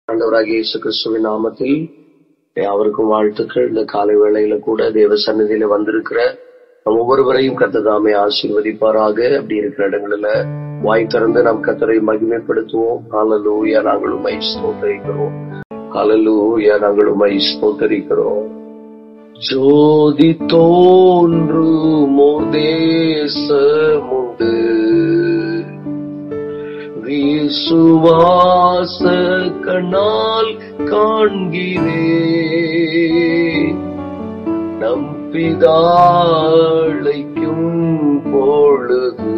ஆண்டவராகிய இயேசு கிறிஸ்துவின் நாமத்தில் அவருக்கும் வாழ்த்துக்கள் இந்த காலை வேளையில கூட தேவ சன்னதியில வந்திருக்கிற நம் ஒவ்வொருவரையும் கத்ததாமே ஆசீர்வதிப்பாராக அப்படி இருக்கிற இடங்களில வாய் திறந்து நாம் கத்தரை மகிமைப்படுத்துவோம் ஹalleluya நாங்கள் உம்மை ஸ்தோத்தரிக்கிறோம் ஹalleluya நாங்கள் உம்மை ஸ்தோத்தரிக்கிறோம் ஜோதி தோன்றுமோ தேசமுண்டு விசுவாச கண்ணால் காண்கிறேன் நம் பிதாழைக்கும் பொழுது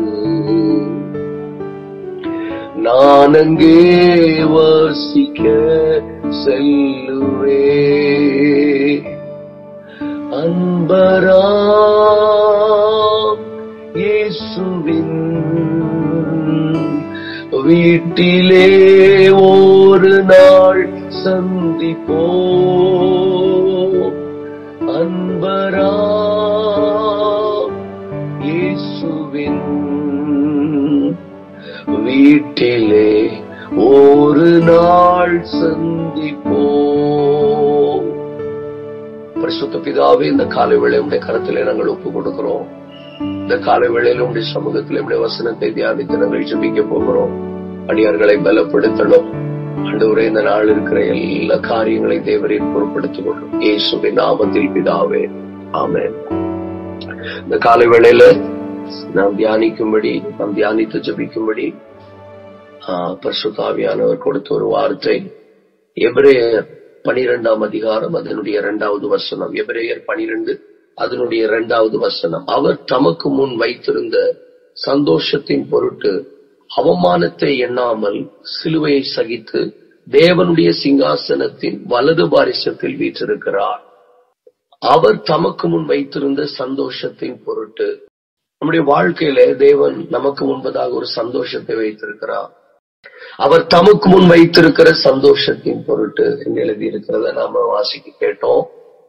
நான் அங்கே வசிக்க செல்லுவே அன்பராம் இயேசுவின் வீட்டிலே ஒரு நாள் சந்திப்போ அன்பராம் இயேசுவின் வீட்டிலே ஒரு நாள் சந்திப்போ பரிசுத்த பிதாவே இந்த காலை வேளை உடைய கரத்திலே நாங்கள் ஒப்பு கொடுக்கிறோம் இந்த காலை வேளையில உடைய சமூகத்தில் உடைய வசனத்தை தியானித்து நாங்கள் ஜெபிக்க போகிறோம் அடியார்களை பலப்படுத்தணும் ஆண்டவரே இந்த நாள் இருக்கிற எல்லா காரியங்களையும் தேவரின் பொருட்படுத்திக் கொள்ளும் இயேசுவின் நாமத்தில் பிதாவே ஆமென் இந்த காலை வேளையில நாம் தியானிக்கும்படி நாம் தியானித்து ஜெபிக்கும்படி ஆஹ், பரிசுத்தாவியானவர் கொடுத்த ஒரு வார்த்தை எபிரேயர் பனிரெண்டாம் அதிகாரம் அதனுடைய இரண்டாவது வசனம் எபிரேயர் பனிரெண்டு அதனுடைய இரண்டாவது வசனம் அவர் தமக்கு முன் வைத்திருந்த சந்தோஷத்தின் பொருட்டு அவமானத்தை எண்ணாமல் சிலுவையை சகித்து தேவனுடைய சிங்காசனத்தின் வலது பாரிசத்தில் வீற்றிருக்கிறார் அவர் தமக்கு முன் வைத்திருந்த சந்தோஷத்தின் பொருட்டு நம்முடைய வாழ்க்கையில தேவன் நமக்கு முன்பதாக ஒரு சந்தோஷத்தை வைத்திருக்கிறார் அவர் தமக்கு முன் வைத்திருக்கிற சந்தோஷத்தின் பொருட்டு என்று எழுதி இருக்கிறத நாம வாசிக்க கேட்டோம்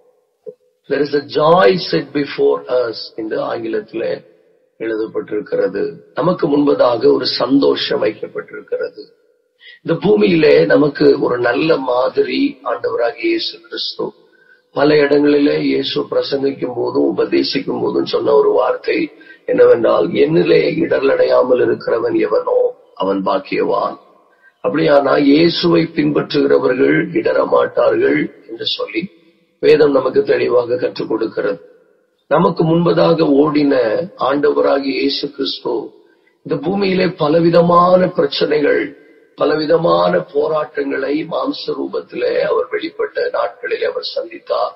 there is a joy set before us என்று ஆங்கிலத்திலே எழுதப்பட்டிருக்கிறது நமக்கு முன்பதாக ஒரு சந்தோஷம் வைக்கப்பட்டிருக்கிறது இந்த பூமியிலே நமக்கு ஒரு நல்ல மாதிரி ஆண்டவராகிய இயேசு கிறிஸ்து பல இடங்களிலே இயேசு பிரசங்கிக்கும் போதும் உபதேசிக்கும் போதும் சொன்ன ஒரு வார்த்தை என்னவென்றால் என்னிலே இடர்லடையாமல் இருக்கிறவன் எவனோ அவன் பாக்கியவான் அப்படியானா இயேசுவை பின்பற்றுகிறவர்கள் இடர மாட்டார்கள் என்று சொல்லி வேதம் நமக்கு தெளிவாக கற்றுக் கொடுக்கிறது நமக்கு முன்பதாக ஓடின ஆண்டவராகிய இயேசு கிறிஸ்து இந்த பூமியிலே பலவிதமான பிரச்சனைகள் பலவிதமான போராட்டங்களை மாம்ச ரூபத்திலே அவர் வெளிப்பட்ட நாட்களிலே அவர் சந்தித்தார்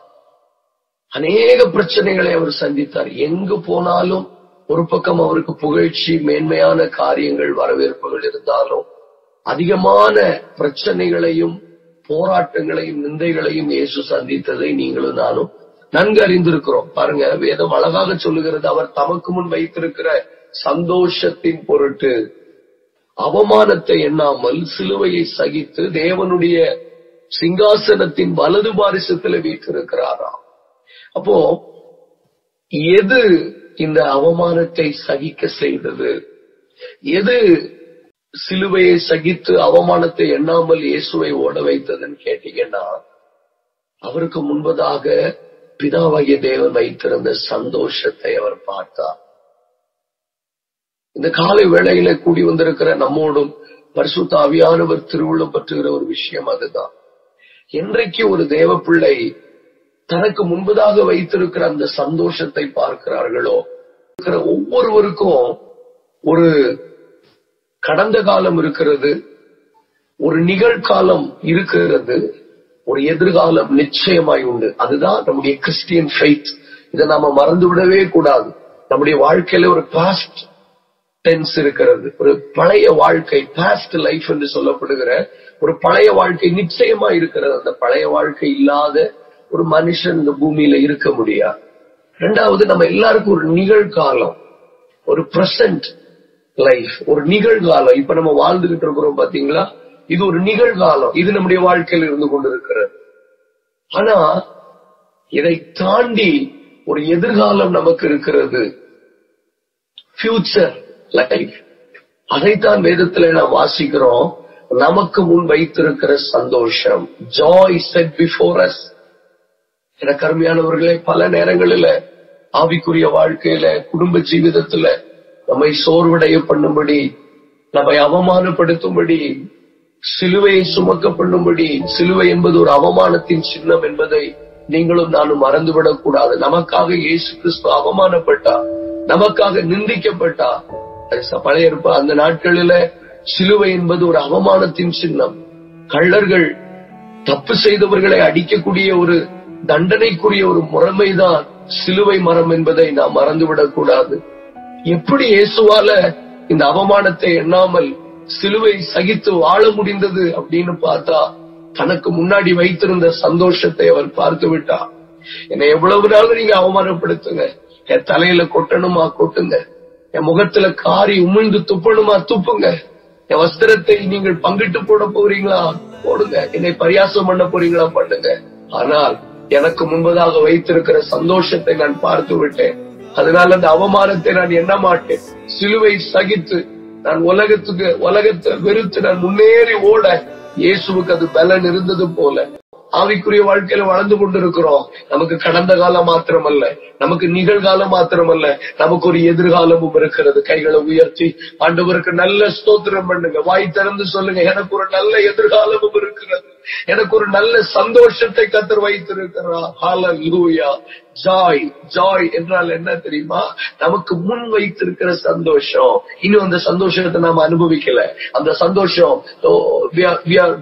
அநேக பிரச்சனைகளை அவர் சந்தித்தார் எங்கு போனாலும் ஒரு பக்கம் அவருக்கு புகழ்ச்சி மேன்மையான காரியங்கள் வரவேற்புகள் இருந்தாலும் அதிகமான பிரச்சனைகளையும் போராட்டங்களையும் நிந்தைகளையும் இயேசு சந்தித்ததை நீங்களும் நானும் நன்கு அறிந்திருக்கிறோம் பாருங்க வேதம் அழகாக சொல்லுகிறது அவர் தமக்கு முன் வைத்திருக்கிற சந்தோஷத்தின் பொருட்டு அவமானத்தை எண்ணாமல் சிலுவையை சகித்து தேவனுடைய சிங்காசனத்தின் வலது பாரிசத்தில் வீற்றிருக்கிறாராம் அப்போ எது இந்த அவமானத்தை சகிக்க செய்தது எது சிலுவையை சகித்து அவமானத்தை எண்ணாமல் இயேசுவை ஓட வைத்ததுன்னு கேட்டீங்கன்னா அவருக்கு முன்பதாக பிதாவாகிய தேவன் வைத்திருந்த சந்தோஷத்தை அவர் பார்த்தார் இந்த காலை வேளையில கூடி வந்திருக்கிற நம்மோடும் பரிசுத்த ஆவியானவர் திருவுள்ளம் பற்றுகிற ஒரு விஷயம் அதுதான் என்றைக்கு ஒரு தேவ பிள்ளை தனக்கு முன்பதாக வைத்திருக்கிற அந்த சந்தோஷத்தை பார்க்கிறார்களோ இருக்கிற ஒவ்வொருவருக்கும் ஒரு கடந்த காலம் இருக்கிறது ஒரு நிகழ்காலம் இருக்கிறது ஒரு எதிர்காலம் நிச்சயமாய் உண்டு அதுதான் நம்முடைய கிறிஸ்டியன் ஃபெய்த் இதை நாம மறந்து விடவே கூடாது நம்முடைய வாழ்க்கையில ஒரு பாஸ்ட் டென்ஸ் இருக்கிறது ஒரு பழைய வாழ்க்கை பாஸ்ட் லைஃப் என்று சொல்லப்படுகிற ஒரு பழைய வாழ்க்கை நிச்சயமா இருக்கிறது அந்த பழைய வாழ்க்கை இல்லாத ஒரு மனுஷன் இந்த பூமியில இருக்க முடியாது ரெண்டாவது நம்ம எல்லாருக்கும் ஒரு நிகழ்காலம் ஒரு பிரசன்ட் லைஃப் ஒரு நிகழ்காலம் இப்ப நம்ம வாழ்ந்துகிட்டு இருக்கிறோம் பாத்தீங்களா இது ஒரு நிகழ்காலம் இது நம்முடைய வாழ்க்கையில் இருந்து கொண்டிருக்கிறது ஆனா இதை தாண்டி ஒரு எதிர்காலம் நமக்கு இருக்கிறது ஃபியூச்சர் லைஃப் அதைத்தான் வேதத்துல நாம் வாசிக்கிறோம் நமக்கு முன் வைத்திருக்கிற சந்தோஷம் ஜாய் செட் பிஃபோர் அஸ் எனக்கு அருமையானவர்களே பல நேரங்களில ஆவிக்குரிய வாழ்க்கையில குடும்ப ஜீவிதத்துல நம்மை சோர்வடைய பண்ணும்படி நம்மை அவமானப்படுத்தும்படி சிலுவையை சுமக்க பண்ணும்படி சிலுவை என்பது ஒரு அவமானத்தின் சின்னம் என்பதை நீங்களும் நானும் மறந்துவிடக் கூடாது நமக்காக இயேசு கிறிஸ்து அவமானப்பட்டா நமக்காக நிந்திக்கப்பட்டா அது ச- பழைய ஏற்ப அந்த நாட்களில சிலுவை என்பது ஒரு அவமானத்தின் சின்னம் கள்ளர்கள் தப்பு செய்தவர்களை அடிக்கக்கூடிய ஒரு தண்டனைக்குரிய ஒரு முறைமைதான் சிலுவை மரம் என்பதை நாம் மறந்துவிடக் கூடாது எப்படி இயேசுவால இந்த அவமானத்தை எண்ணாமல் சிலுவை சகித்து வாழ முடிந்தது அப்படின்னு பார்த்தா தனக்கு முன்னாடி வைத்திருந்த சந்தோஷத்தை அவர் பார்த்து விட்டா என்னை எவ்வளவு நாள் நீங்க அவமானப்படுத்துங்க என் தலையில கொட்டணுமா கொட்டுங்க என் முகத்துல காரி உமிழ்ந்து துப்பணுமா துப்புங்க என் வஸ்திரத்தை நீங்கள் பங்கிட்டு போட போறீங்களா போடுங்க என்னை பரியாசம் பண்ண போறீங்களா பண்ணுங்க ஆனால் எனக்கு முன்பதாக வைத்திருக்கிற சந்தோஷத்தை நான் பார்த்து விட்டேன் அதனால அந்த அவமானத்தை நான் எண்ண மாட்டேன் சிலுவை சகித்து நான் உலகத்துக்கு உலகத்தை வெறுத்து நான் முன்னேறி ஓட இயேசுவுக்கு அது பலன் இருந்தது போல ஆவிக்குரிய வாழ்க்கையில வளர்ந்து கொண்டிருக்கிறோம் நமக்கு கடந்த காலம் மாத்திரமல்ல நமக்கு நிகழ்காலம் மாத்திரமல்ல நமக்கு ஒரு எதிர்காலமும் இருக்கிறது கைகளை உயர்த்தி ஆண்டவருக்கு நல்ல ஸ்தோத்திரம் பண்ணுங்க வாய் திறந்து சொல்லுங்க எனக்கு ஒரு நல்ல எதிர்காலமும் இருக்கிறது எனக்கு ஒரு நல்ல சந்தோஷத்தை கத்தர் வைத்திருக்கிறார் ஹalleluya ஜாய் ஜாய் என்றால் என்ன தெரியுமா நமக்கு முன் வைத்திருக்கிற சந்தோஷம் இன்னும் அந்த சந்தோஷத்தை நாம அனுபவிக்கல அந்த சந்தோஷம் oh, we are- we are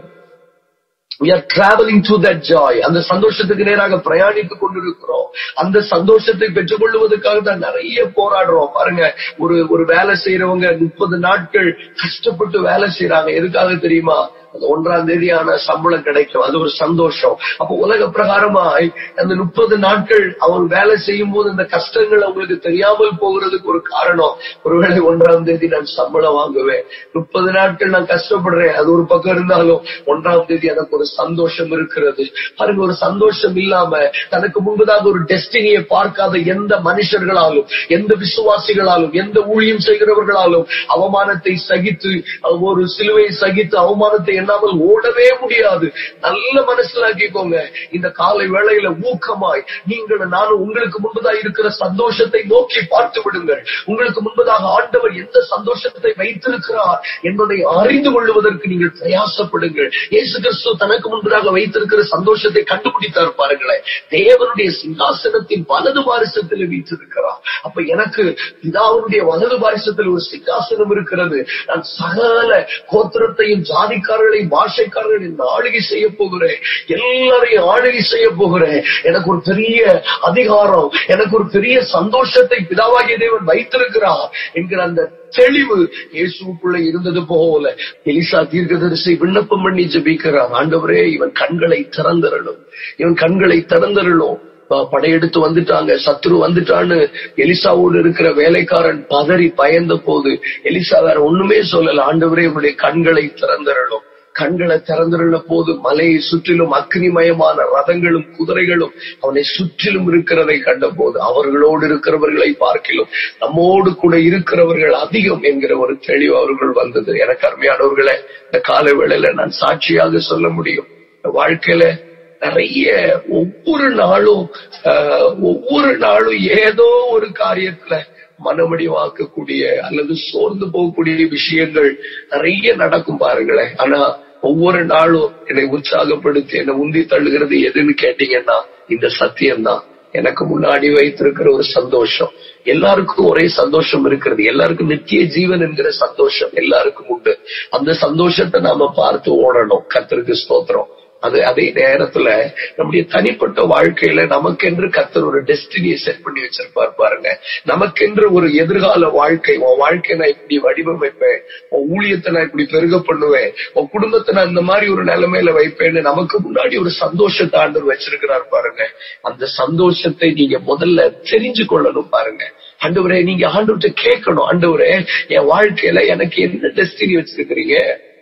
we are traveling to that joy அந்த சந்தோஷத்துக்கு நேராக பிரயாணித்துக் கொண்டிருக்கிறோம் அந்த சந்தோஷத்தை பெற்றுக் கொள்வதற்காக தான் நிறைய போராடுறோம் பாருங்க ஒரு ஒரு வேலை செய்யறவங்க முப்பது நாட்கள் கஷ்டப்பட்டு வேலை செய்யறாங்க எதுக்காக தெரியுமா அந்த ஒன்றாம் தேதி ஆன சம்பளம் கிடைக்கும் அது ஒரு சந்தோஷம் அப்போ உலக பிரகாரமாய் அந்த முப்பது நாட்கள் அவர் வேலை செய்யும் போது அந்த கஷ்டங்கள் அவங்களுக்கு தெரியாமல் போகிறதுக்கு ஒரு காரணம் ஒருவேளை ஒன்றாம் தேதி நான் சம்பளம் வாங்குவேன் முப்பது நாட்கள் நான் கஷ்டப்படுறேன் அது ஒரு பக்கம் இருந்தாலும் ஒன்றாம் தேதி எனக்கு ஒரு சந்தோஷம் இருக்கிறது பாருங்க ஒரு சந்தோஷம் இல்லாம தனக்கு முன்பதாக ஒரு டெஸ்டினியை பார்க்காத எந்த மனுஷர்களாலும் எந்த விசுவாசிகளாலும் எந்த ஊழியம் செய்கிறவர்களாலும் அவமானத்தை சகித்து ஒரு சிலுவை சகித்து அவமானத்தை எண்ணாமல் ஓடவே முடியாது நல்ல மனசிலாக்கிக்கோங்க இந்த காலை வேளையில ஊக்கமாய் நீங்கள் நானும் உங்களுக்கு முன்பதாக இருக்கிற சந்தோஷத்தை நோக்கி பார்த்து விடுங்கள் உங்களுக்கு முன்பதாக ஆண்டவர் எந்த சந்தோஷத்தை வைத்திருக்கிறார் என்பதை அறிந்து கொள்வதற்கு நீங்கள் பிரயாசப்படுங்கள் இயேசு கிறிஸ்து தனக்கு முன்பதாக வைத்திருக்கிற சந்தோஷத்தை கண்டுபிடித்தார் பாருங்களேன் தேவனுடைய சிங்காசனத்தின் வலது பாரிசத்தில் வீற்றிருக்கிறார் அப்ப எனக்கு பிதாவுடைய வலது பாரிசத்தில் ஒரு சிங்காசனம் இருக்கிறது நான் சகல கோத்திரத்தையும் ஜாதிக்காரர்களையும் பாஷைக்காரர்களையும் நான் ஆளுகை செய்ய போகிறேன் எல்லாரையும் ஆளுகை செய்ய போகிறேன் எனக்கு ஒரு பெரிய அதிகாரம் எனக்கு ஒரு பெரிய சந்தோஷத்தை பிதாவாகிய தேவன் வைத்திருக்கிறார் என்கிற அந்த தெளிவு இயேசுக்குள்ள இருந்தது போல எலிசா தீர்க்கதரிசி விண்ணப்பம் பண்ணி ஜெபிக்கிறார் ஆண்டவரே இவன் கண்களை திறந்தரணும் இவன் கண்களை திறந்தரணும் ப- படையெடுத்து வந்துட்டாங்க சத்ரு வந்துட்டான்னு எலிசாவோடு இருக்கிற வேலைக்காரன் பதறி பயந்த போது எலிசா வேற ஒண்ணுமே சொல்லல ஆண்டவரே இவனுடைய கண்களை திறந்தரணும் கண்களை திறந்திருந்த போது மலையை சுற்றிலும் அக்னிமயமான ரதங்களும் குதிரைகளும் அவனை சுற்றிலும் இருக்கிறதை கண்ட போது அவர்களோடு இருக்கிறவர்களை பார்க்கிலும் நம்மோடு கூட இருக்கிறவர்கள் அதிகம் என்கிற ஒரு தெளிவு அவர்கள் வந்தது எனக்கு அருமையானவர்களே இந்த காலை வேளையில நான் சாட்சியாக சொல்ல முடியும் இந்த வாழ்க்கையில நிறைய ஒவ்வொரு நாளும் ஆஹ், ஒவ்வொரு நாளும் ஏதோ ஒரு காரியத்துல மனமடிவாக்கக்கூடிய அல்லது சோர்ந்து போகக்கூடிய விஷயங்கள் நிறைய நடக்கும் பாருங்களேன் ஆனா ஒவ்வொரு நாளும் என்னை உற்சாகப்படுத்தி என்னை உந்தி தள்ளுகிறது எதுன்னு கேட்டீங்கன்னா இந்த சத்தியம்தான் எனக்கு முன்னாடி வைத்திருக்கிற ஒரு சந்தோஷம் எல்லாருக்கும் ஒரே சந்தோஷம் இருக்கிறது எல்லாருக்கும் நித்திய ஜீவன் என்கிற சந்தோஷம் எல்லாருக்கும் உண்டு அந்த சந்தோஷத்தை நாம பார்த்து ஓடணும் கர்த்தருக்கு ஸ்தோத்திரம் அது அதே நேரத்துல நம்முடைய தனிப்பட்ட வாழ்க்கையில நமக்கென்று கர்த்தர் ஒரு டெஸ்டினியை செட் பண்ணி வச்சிருப்பார் பாருங்க நமக்கென்று ஒரு எதிர்கால வாழ்க்கை உன் வாழ்க்கையை நான் இப்படி வடிவமைப்பேன் உன் ஊழியத்தை நான் இப்படி பெருக பண்ணுவேன் உன் குடும்பத்தை நான் இந்த மாதிரி ஒரு நிலைமையில வைப்பேன்னு நமக்கு முன்னாடி ஒரு சந்தோஷத்தை ஆண்டவர் வச்சிருக்கிறார் பாருங்க அந்த சந்தோஷத்தை நீங்க முதல்ல தெரிஞ்சு கொள்ளணும் பாருங்க ஆண்டவரே நீங்க ஆண்டவர்கிட்ட கேட்கணும் ஆண்டவரே என் வாழ்க்கையில எனக்கு என்ன டெஸ்டினி வச்சிருக்கிறீங்க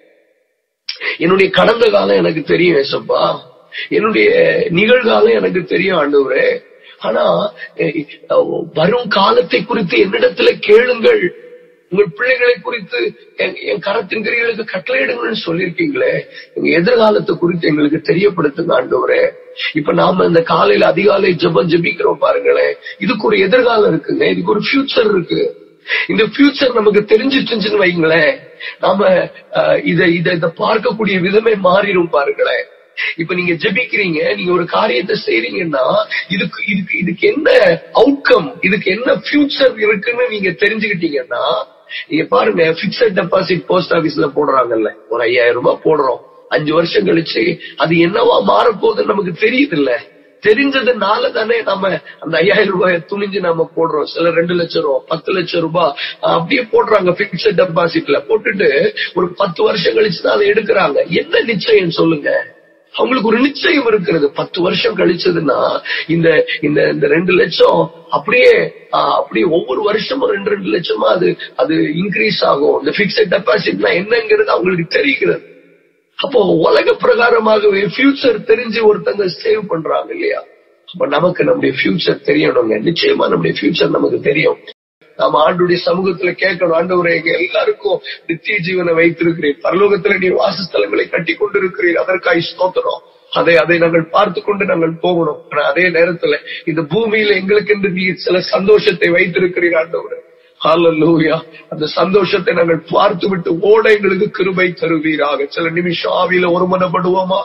என்னுடைய கடந்த காலம் எனக்கு தெரியும் ஏசப்பா என்னுடைய நிகழ்காலம் எனக்கு தெரியும் ஆண்டவரே ஆனா அஹ், வரும் காலத்தை குறித்து என்னிடத்துல கேளுங்கள் உங்கள் பிள்ளைகளை குறித்து என் என் கரத்தின் கிரிகளுக்கு கட்டளையிடுங்கன்னு சொல்லியிருக்கீங்களே எங்க எதிர்காலத்தை குறித்து எங்களுக்கு தெரியப்படுத்துங்க ஆண்டவரே இப்ப நாம இந்த காலையில அதிகாலை ஜெபம் ஜெபிக்கிறோம் பாருங்களேன் இதுக்கு ஒரு எதிர்காலம் இருக்குங்க இதுக்கு ஒரு ஃபியூச்சர் இருக்கு இந்த ஃபியூச்சர் நமக்கு தெரிஞ்சிச்சுன்னு வைங்களேன் நாம அஹ், இத இத இத பார்க்கக்கூடிய விதமே மாறிடும் பாருங்களேன் இப்ப நீங்க ஜெபிக்கிறீங்க நீங்க ஒரு காரியத்தை செய்றீங்கன்னா இதுக்கு இதுக்கு இதுக்கு என்ன அவுட்கம் இதுக்கு என்ன ஃபியூச்சர் இருக்குன்னு நீங்க தெரிஞ்சுக்கிட்டீங்கன்னா நீங்க பாருங்க பிக்சட் டெபாசிட் போஸ்ட் ஆபீஸ்ல போடுறாங்கல்ல ஒரு ஐயாயிரம் ரூபாய் போடுறோம் அஞ்சு வருஷம் கழிச்சு அது என்னவா மாறப்போகுதுன்னு நமக்கு தெரியுது இல்ல தெரிஞ்சதுனால தானே நம்ம அந்த ஐயாயிரம் ரூபாய் துணிஞ்சு நாம போடுறோம் சில ரெண்டு லட்சம் ரூபாய் பத்து லட்சம் ரூபாய் அஹ் அப்படியே போடுறாங்க பிக்சட் டெபாசிட்ல போட்டுட்டு ஒரு பத்து வருஷம் கழிச்சு தான் அதை எடுக்கிறாங்க என்ன நிச்சயம் சொல்லுங்க அவங்களுக்கு ஒரு நிச்சயம் இருக்கிறது பத்து வருஷம் கழிச்சதுன்னா இந்த இந்த இந்த ரெண்டு லட்சம் அப்படியே ஆஹ், அப்படியே ஒவ்வொரு வருஷமும் ரெண்டு ரெண்டு லட்சமா அது அது இன்க்ரீஸ் ஆகும் இந்த பிக்சட் டெபாசிட்னா என்னங்கிறது அவங்களுக்கு தெரிகிறது அப்போ உலக பிரகாரமாகவே ஃபியூச்சர் தெரிஞ்சு ஒருத்தங்க சேவ் பண்றாங்க இல்லையா அப்ப நமக்கு நம்முடைய ஃபியூச்சர் தெரியணுங்க நிச்சயமா நம்முடைய ஃபியூச்சர் நமக்கு தெரியும் நாம ஆண்டுடைய சமூகத்துல கேட்கணும் ஆண்டவரே எங்க எல்லாருக்கும் நித்திய ஜீவனை வைத்திருக்கிறேன் பரலோகத்துல நீ வாசஸ்தலங்களை கட்டி கொண்டிருக்கிறீர் அதற்காய் ஸ்தோத்திரம் அதை அதை நாங்கள் பார்த்து கொண்டு நாங்கள் போகணும் ஆனா அதே நேரத்துல இந்த பூமியில எங்களுக்கு நீ சில சந்தோஷத்தை வைத்திருக்கிறீர் ஆண்டவரே ஹalleluya அந்த சந்தோஷத்தை நாங்கள் பார்த்து விட்டு ஓட எங்களுக்கு கிருபை தருவீராக சில நிமிஷம் ஆவியில ஒருமனப்படுவோமா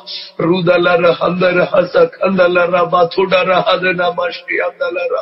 ருதலர ஹந்தர ஹசக் ஹந்தலர பதுடர ஹதன மஷ்டி ஹந்தலர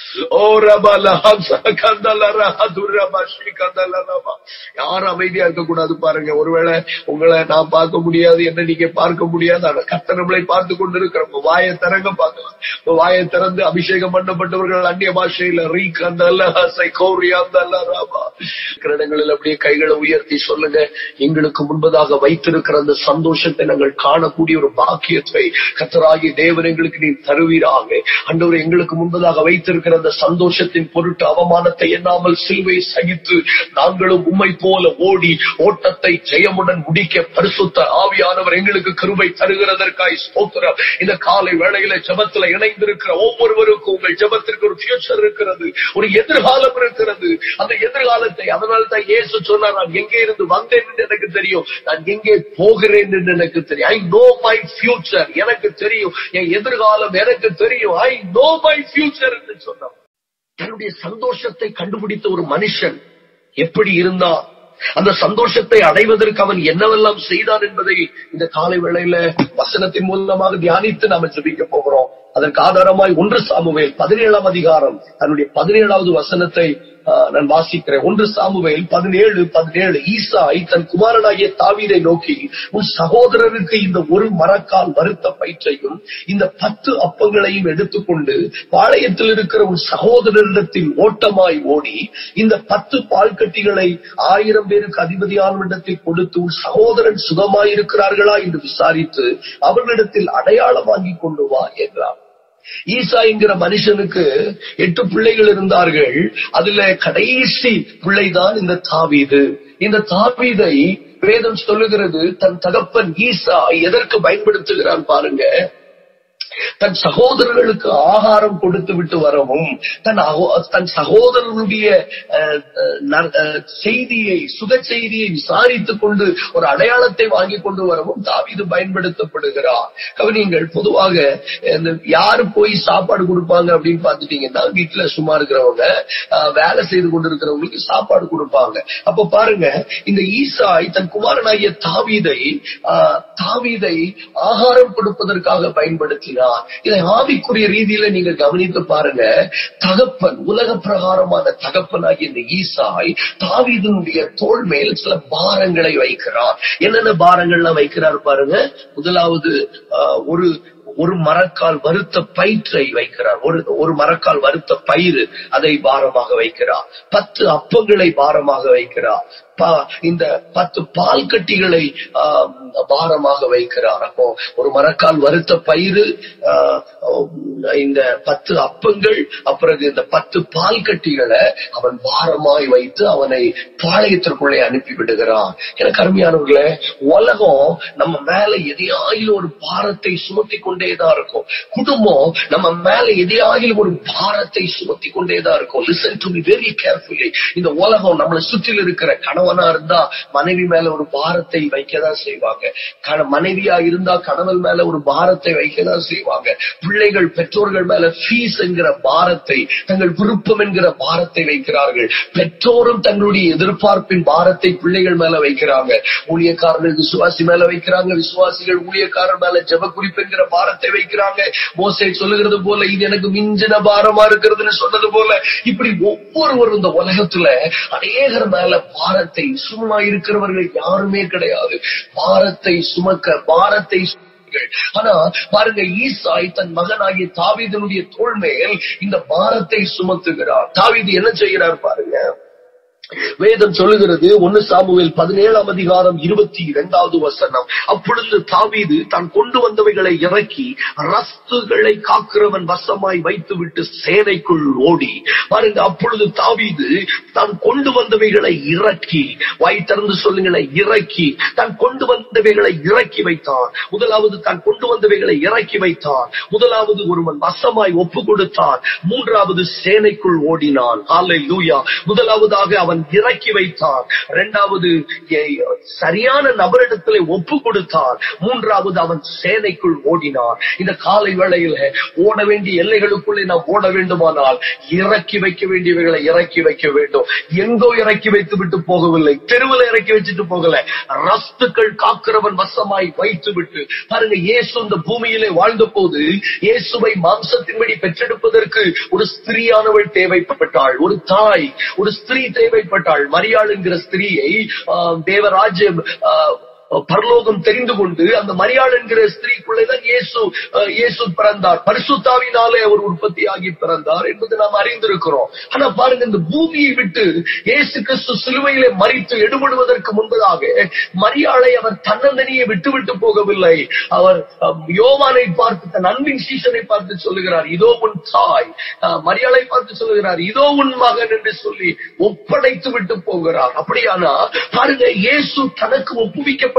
ஓ ரபல ஹம்ச கந்தலர ஹதுர மஷ்டி கந்தலரமா யாரும் அமைதியா இருக்க கூடாது பாருங்க ஒருவேளை உங்களை நான் பார்க்க முடியாது என்ன நீங்க பார்க்க முடியாது ஆனா கர்த்தர் நம்மளை பார்த்து கொண்டிருக்கிற உங்க வாயை திறங்க பார்க்கலாம் உங்க வாயை திறந்து அபிஷேகம் பண்ணப்பட்டவர்கள் அந்நிய பாஷையில ரீ கந்தல்ல ஹசை கௌரி அந்தல்ல ராமா இருக்கிற இடங்களில் அப்படியே கைகளை உயர்த்தி சொல்லுங்க எங்களுக்கு முன்பதாக வைத்திருக்கிற அந்த சந்தோஷத்தை நாங்கள் காணக்கூடிய ஒரு பாக்கியத்தை கத்தராகி தேவன் எங்களுக்கு நீ தருவீராக அண்டவர் எங்களுக்கு முன்பதாக வைத்திருக்கிற அந்த சந்தோஷத்தின் பொருட்டு அவமானத்தை எண்ணாமல் சிலுவை சகித்து நாங்களும் உம்மை போல ஓடி ஓட்டத்தை ஜெயமுடன் முடிக்க பரிசுத்த ஆவியானவர் எங்களுக்கு கிருபை தருகிறதற்காய் ஸ்தோத்திரம் இந்த காலை வேளையில ஜெபத்துல இணைந்திருக்கிற ஒவ்வொருவருக்கும் உங்கள் ஜெபத்திற்கு ஒரு ஃபியூச்சர் இருக்கிறது ஒரு எதிர்காலம் இருக்கிறது அந்த எதிர்காலத்தை அதனால தான் இயேசு சொன்னார் நான் எங்கே இருந்து வந்தேன் என்று எனக்கு தெரியும் நான் எங்கே போகிறேன் என்று எனக்கு தெரியும் ஐ நோ மை ஃபியூச்சர் எனக்கு தெரியும் என் எதிர்காலம் எனக்கு தெரியும் ஐ நோ மை ஃபியூச்சர் என்று சொன்னார் தன்னுடைய சந்தோஷத்தை கண்டுபிடித்த ஒரு மனுஷன் எப்படி இருந்தான் அந்த சந்தோஷத்தை அடைவதற்கு அவன் என்னவெல்லாம் செய்தான் என்பதை இந்த காலை வேளையில வசனத்தின் மூலமாக தியானித்து நாம ஜெபிக்க போகிறோம் அதற்கு ஆதாரமாய் ஒன்று சாமுவேல் பதினேழாம் அதிகாரம் தன்னுடைய பதினேழாவது வசனத்தை ஆஹ், நான் வாசிக்கிறேன் ஒன்று சாமுவேல் பதினேழு பதினேழு ஈசாய் தன் குமாரனாகிய தாவீதை நோக்கி உன் சகோதரருக்கு இந்த ஒரு மரக்கால் வறுத்த பயிற்றையும் இந்த பத்து அப்பங்களையும் எடுத்துக்கொண்டு பாளையத்தில் இருக்கிற உன் சகோதரரிடத்தில் ஓட்டமாய் ஓடி இந்த பத்து பால்கட்டிகளை ஆயிரம் பேருக்கு அதிபதியானவரிடத்தில் கொடுத்து உன் சகோதரன் சுகமாயிருக்கிறார்களா என்று விசாரித்து அவர்களிடத்தில் அடையாளம் வாங்கி கொண்டு வா என்றார் ஈசா என்கிற மனுஷனுக்கு எட்டு பிள்ளைகள் இருந்தார்கள் அதுல கடைசி பிள்ளைதான் இந்த தாவீது இந்த தாவீதை வேதம் சொல்லுகிறது தன் தகப்பன் ஈசா எதற்கு பயன்படுத்துகிறான் பாருங்க தன் சகோதரர்களுக்கு ஆகாரம் கொடுத்து விட்டு வரவும் தன் அகோ- தன் சகோதரனுடைய அஹ், அஹ், ந- அஹ், செய்தியை சுக செய்தியை விசாரித்துக் கொண்டு ஒரு அடையாளத்தை வாங்கி கொண்டு வரவும் தாவீது பயன்படுத்தப்படுகிறார் கவனிங்கள் பொதுவாக இந்த யாரு போய் சாப்பாடு கொடுப்பாங்க அப்படின்னு பார்த்துட்டீங்கன்னா வீட்டுல சும்மா இருக்கிறவங்க அஹ், வேலை செய்து கொண்டு இருக்கிறவங்களுக்கு சாப்பாடு கொடுப்பாங்க அப்ப பாருங்க இந்த ஈசாய் தன் குமாரனாகிய தாவீதை ஆஹ், தாவீதை ஆகாரம் கொடுப்பதற்காக பயன்படுத்தினார் இதை ஆவிக்குரிய ரீதியில நீங்க கவனித்து பாருங்க தகப்பன் உலக பிரகாரமான தகப்பனாகிய இந்த ஈசாய் தாவீதனுடைய தோள் மேல் சில பாரங்களை வைக்கிறார் என்னென்ன பாரங்கள்லாம் வைக்கிறார் பாருங்க முதலாவது ஆஹ், ஒரு ஒரு மரக்கால் வறுத்த பயிற்றை வைக்கிறார் ஒரு ஒரு மரக்கால் வறுத்த பயிறு அதை பாரமாக வைக்கிறார் பத்து அப்பங்களை பாரமாக வைக்கிறார் ப- இந்த பத்து பால் கட்டிகளை ஆம், பாரமாக வைக்கிறார் அப்போ ஒரு மரக்கால் வறுத்த பயிறு ஆ, இந்த பத்து அப்பங்கள் அப்புறம் இந்த பத்து பால் கட்டிகளை அவன் பாரமாய் வைத்து அவனை பாளையத்திற்குள்ளே அனுப்பி விடுகிறான் எனக்கு அருமையானவர்களே உலகம் நம்ம மேல எதையாயிலும் ஒரு பாரத்தை சுமத்தி கொண்டேதான் இருக்கும் குடும்பம் நம்ம மேல எதையாயிலும் ஒரு பாரத்தை சுமத்தி கொண்டேதான் இருக்கும் listen to be very carefully இந்த உலகம் நம்மளை சுற்றில் இருக்கிற கணவனா இருந்தா மனைவி மேல ஒரு பாரத்தை வைக்கதான் செய்வாங்க கண- மனைவியா இருந்தா கணவன் மேல ஒரு பாரத்தை வைக்கதான் செய்வாங்க பிள்ளைகள் பெற்றோர்கள் மேல ஃபீஸ் என்கிற பாரத்தை தங்கள் விருப்பம் என்கிற பாரத்தை வைக்கிறார்கள் பெற்றோரும் தங்களுடைய எதிர்பார்ப்பின் பாரத்தை பிள்ளைகள் மேல வைக்கிறாங்க ஊழியக்காரர்கள் விசுவாசி மேல வைக்கிறாங்க விசுவாசிகள் ஊழியக்காரர் மேல ஜெப குறிப்பு என்கிற பாரத்தை வைக்கிறாங்க மோசே சொல்லுகிறது போல இது எனக்கு மிஞ்சின பாரமா இருக்கிறதுன்னு சொன்னது போல இப்படி ஒவ்வொருவரும் இந்த உலகத்துல அநேகர் மேல பாரத்தை சும்மா இருக்கிறவர்கள் யாருமே கிடையாது பாரத்தை சுமக்க பாரத்தை சுமங்கள். ஆனா பாருங்க ஈசாய் தன் மகனாகிய தாவீதனுடைய தோள் மேல் இந்த பாரத்தை சுமத்துகிறார் தாவீது என்ன செய்கிறார் பாருங்க வேதம் சொல்லுகிறது ஒன்னு சாமுவேல் பதினேழாம் அதிகாரம் இருபத்தி இரண்டாவது வசனம் அப்பொழுது தாவீது தான் கொண்டு வந்தவைகளை இறக்கி ரஸ்துகளை காக்கிறவன் வசமாய் வைத்துவிட்டு சேனைக்குள் ஓடி பாருங்க அப்பொழுது தாவீது தான் கொண்டு வந்தவைகளை இறக்கி வாய் திறந்து சொல்லுங்களேன் இறக்கி தான் கொண்டு வந்தவைகளை இறக்கி வைத்தான் முதலாவது தான் கொண்டு வந்தவைகளை இறக்கி வைத்தான் முதலாவது ஒருவன் வசமாய் ஒப்பு கொடுத்தான் மூன்றாவது சேனைக்குள் ஓடினான் ஹalleluya முதலாவதாக அவன் இறக்கி வைத்தான் இரண்டாவது எ- சரியான நபரிடத்திலே ஒப்பு கொடுத்தான் மூன்றாவது அவன் சேனைக்குள் ஓடினான் இந்த காலை வேளையில ஓட வேண்டிய எல்லைகளுக்குள்ளே நாம் ஓட வேண்டுமானால் இறக்கி வைக்க வேண்டியவைகளை இறக்கி வைக்க வேண்டும் எங்கோ இறக்கி வைத்து விட்டு போகவில்லை தெருவில் இறக்கி வச்சுட்டு போகல ரஸ்துக்கள் காக்கிறவன் வசமாய் வைத்து விட்டு பாருங்க இயேசு இந்த பூமியிலே வாழ்ந்த போது இயேசுவை மாம்சத்தின்படி பெற்றெடுப்பதற்கு ஒரு ஸ்திரீயானவள் தேவைப்பட்டாள் ஒரு தாய் ஒரு ஸ்திரீ தேவைப்பட்டாள் மரியாள் என்கிற ஸ்திரீயை ஆஹ், தேவராஜ்யம் ஆஹ், பரலோகம் தெரிந்து கொண்டு அந்த மரியாள் என்கிற ஸ்திரீக்குள்ளேதான் இயேசு அஹ், இயேசு பிறந்தார் பரிசுத்தாவினாலே அவர் உற்பத்தியாகி பிறந்தார் என்பது நாம் அறிந்திருக்கிறோம் ஆனா பாருங்க இந்த பூமியை விட்டு இயேசு கிறிஸ்து சிலுவையிலே மறித்து எடுபடுவதற்கு முன்பதாக மரியாளை அவர் தன்னந்தனியே விட்டு விட்டு போகவில்லை அவர் அஹ், யோவானை பார்த்து தன் அன்பின் சீசனை பார்த்து சொல்லுகிறார் இதோ உன் தாய் அஹ், மரியாளை பார்த்து சொல்லுகிறார் இதோ உன் மகன் என்று சொல்லி ஒப்படைத்து விட்டு போகிறார் அப்படியானா பாருங்க இயேசு தனக்கு ஒப்புவிக்கப்பட்ட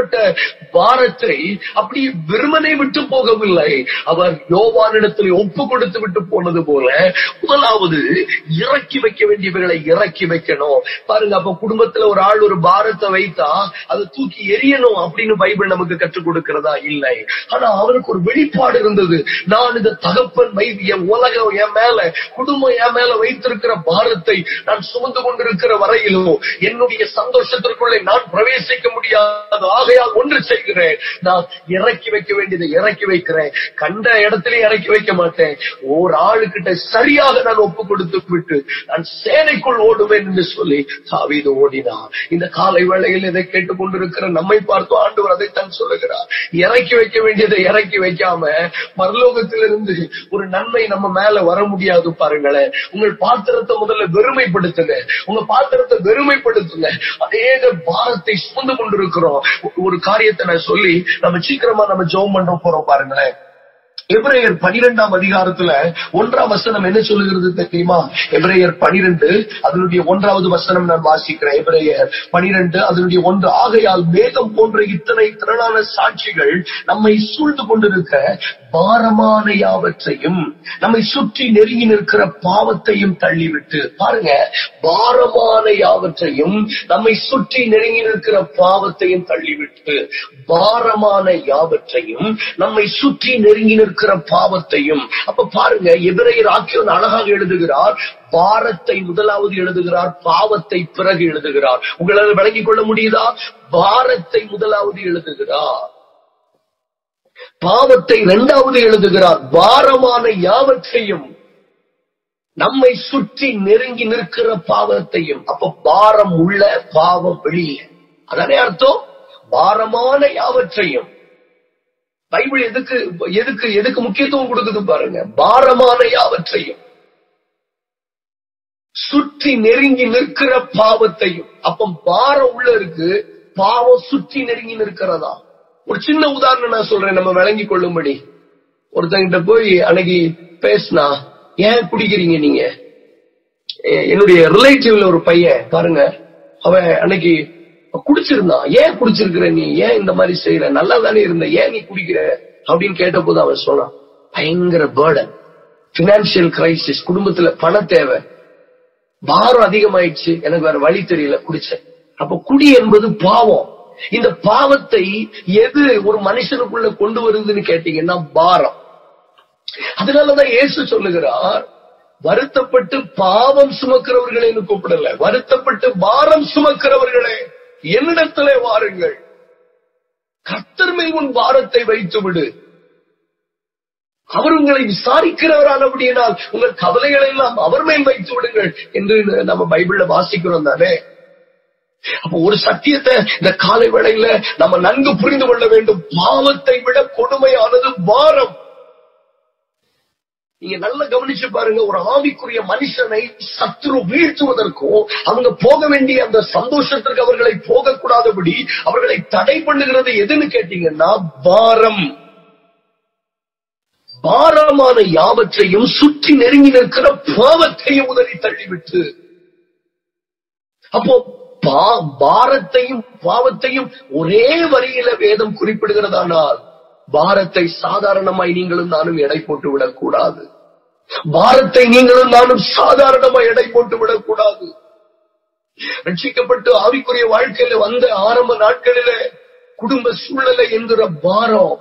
பாரத்தை அப்படி வெறுமனே விட்டு போகவில்லை அவர் யோவானிடத்தில் ஒப்பு கொடுத்து விட்டு போனது போல முதலாவது இறக்கி வைக்க வேண்டியவர்களை இறக்கி வைக்கணும் பாருங்க அப்ப குடும்பத்துல ஒரு ஆள் ஒரு பாரத்தை வைத்தா அதை தூக்கி எரியணும் அப்படின்னு பைபிள் நமக்கு கற்றுக் கொடுக்கிறதா இல்லை ஆனா அவருக்கு ஒரு வெளிப்பாடு இருந்தது நான் இந்த தகப்பன் மை என் உலகம் என் மேல குடும்பம் என் மேல வைத்திருக்கிற பாரத்தை நான் சுமந்து கொண்டிருக்கிற வரையிலும் என்னுடைய சந்தோஷத்திற்குள்ளே நான் பிரவேசிக்க முடியாது ஆகையால் ஒன்று செய்கிறேன் நான் இறக்கி வைக்க வேண்டியதை இறக்கி வைக்கிறேன் கண்ட இடத்திலே இறக்கி வைக்க மாட்டேன் ஒரு ஆளுகிட்ட சரியாக நான் ஒப்பு கொடுத்து விட்டு நான் சேனைக்குள் ஓடுவேன் என்று சொல்லி தாவீது ஓடினான் இந்த காலை வேளையில் இதை கேட்டுக் கொண்டிருக்கிற நம்மை பார்த்து ஆண்டவர் அதைத்தான் சொல்லுகிறார் இறக்கி வைக்க வேண்டியதை இறக்கி வைக்காம பரலோகத்திலிருந்து ஒரு நன்மை நம்ம மேல வர முடியாது பாருங்களேன் உங்கள் பாத்திரத்தை முதல்ல வெறுமைப்படுத்துங்க உங்க பாத்திரத்தை வெறுமைப்படுத்துங்க அநேக பாரத்தை சுமந்து கொண்டிருக்கிறோம் ஒரு காரியத்தை நான் சொல்லி நம்ம சீக்கிரமா நம்ம ஜெபம் பண்ண போறோம் பாருங்களேன் எபிரேயர் பனிரெண்டாம் அதிகாரத்துல ஒன்றாம் வசனம் என்ன சொல்லுகிறது தெரியுமா எபிரேயர் பனிரெண்டு அதனுடைய ஒன்றாவது வசனம் நான் வாசிக்கிறேன் எபிரேயர் பனிரெண்டு அதனுடைய ஒன்று ஆகையால் மேகம் போன்ற இத்தனை திரளான சாட்சிகள் நம்மை சூழ்ந்து கொண்டிருக்க பாரமான யாவற்றையும் நம்மை சுற்றி நெருங்கி நிற்கிற பாவத்தையும் தள்ளிவிட்டு பாருங்க பாரமான யாவற்றையும் நம்மை சுற்றி நெருங்கி நிற்கிற பாவத்தையும் தள்ளிவிட்டு பாரமான யாவற்றையும் நம்மை சுற்றி நெருங்கி நிற்கிற பாவத்தையும் அப்ப பாருங்க எபிரேயர் ஆக்கியோன் அழகாக எழுதுகிறார் பாரத்தை முதலாவது எழுதுகிறார் பாவத்தை பிறகு எழுதுகிறார் உங்களால் விளங்கிக் கொள்ள முடியுதா பாரத்தை முதலாவது எழுதுகிறார் பாவத்தை இரண்டாவது எழுதுகிறார் பாரமான யாவற்றையும் நம்மை சுற்றி நெருங்கி நிற்கிற பாவத்தையும் அப்ப பாரம் உள்ள பாவம் வெளியே அதானே அர்த்தம் பாரமான யாவற்றையும் பைபிள் எதுக்கு எதுக்கு எதுக்கு முக்கியத்துவம் கொடுக்குது பாருங்க பாரமான யாவற்றையும் சுற்றி நெருங்கி நிற்கிற பாவத்தையும் அப்ப பாரம் உள்ள இருக்கு பாவம் சுற்றி நெருங்கி நிற்கிறதா ஒரு சின்ன உதாரணம் நான் சொல்றேன் நம்ம விளங்கி கொள்ளும்படி ஒருத்தங்கிட்ட போய் அன்னைக்கு பேசினா ஏன் குடிக்கிறீங்க நீங்க எ- என்னுடைய ரிலேட்டிவ்ல ஒரு பையன் பாருங்க அவன் அன்னைக்கு குடிச்சிருந்தான் ஏன் குடிச்சிருக்கிற நீ ஏன் இந்த மாதிரி செய்யற நல்லா தானே இருந்த ஏன் நீ குடிக்கிற அப்படின்னு கேட்டபோது அவன் சொன்னான் பயங்கர பேர்டன் பினான்சியல் கிரைசிஸ் குடும்பத்துல பண தேவை பாரம் அதிகமாயிடுச்சு எனக்கு வேற வழி தெரியல குடிச்சேன் அப்ப குடி என்பது பாவம் இந்த பாவத்தை எது ஒரு மனுஷனுக்குள்ள கொண்டு வருதுன்னு கேட்டீங்கன்னா பாரம் அதனாலதான் இயேசு சொல்லுகிறார் வருத்தப்பட்டு பாவம் சுமக்கிறவர்களே கூப்பிடல வருத்தப்பட்டு பாரம் சுமக்கிறவர்களே என்னிடத்திலே வாருங்கள் கர்த்தர் மேல் உன் பாரத்தை வைத்து விடு அவர் உங்களை விசாரிக்கிறவரானபடியினால் உங்கள் கவலைகளை எல்லாம் அவர் மேல் வைத்து விடுங்கள் என்று நம்ம பைபிள்ல வாசிக்கிறோம் தானே அப்ப ஒரு சத்தியத்தை இந்த காலை வேளையில நம்ம நன்கு புரிந்து கொள்ள வேண்டும் பாவத்தை விட கொடுமையானது பாரம் நீங்க நல்லா கவனிச்சு பாருங்க ஒரு ஆவிக்குரிய மனுஷனை சத்ரு வீழ்த்துவதற்கும் அவங்க போக வேண்டிய அந்த சந்தோஷத்திற்கு அவர்களை போகக்கூடாதபடி அவர்களை தடை பண்ணுகிறது எதுன்னு கேட்டீங்கன்னா பாரம் பாரமான யாவற்றையும் சுற்றி நெருங்கி நிற்கிற பாவத்தையும் உதறி தள்ளிவிட்டு அப்போ பா- பாரத்தையும் பாவத்தையும் ஒரே வரியில வேதம் குறிப்பிடுகிறதானால் பாரத்தை சாதாரணமாய் நீங்களும் நானும் எடை போட்டு விடக்கூடாது பாரத்தை நீங்களும் நானும் சாதாரணமாய் எடை போட்டு விடக்கூடாது ரட்சிக்கப்பட்டு ஆவிக்குரிய வாழ்க்கையில வந்த ஆரம்ப நாட்களிலே குடும்ப சூழ்நிலை என்கிற பாரம்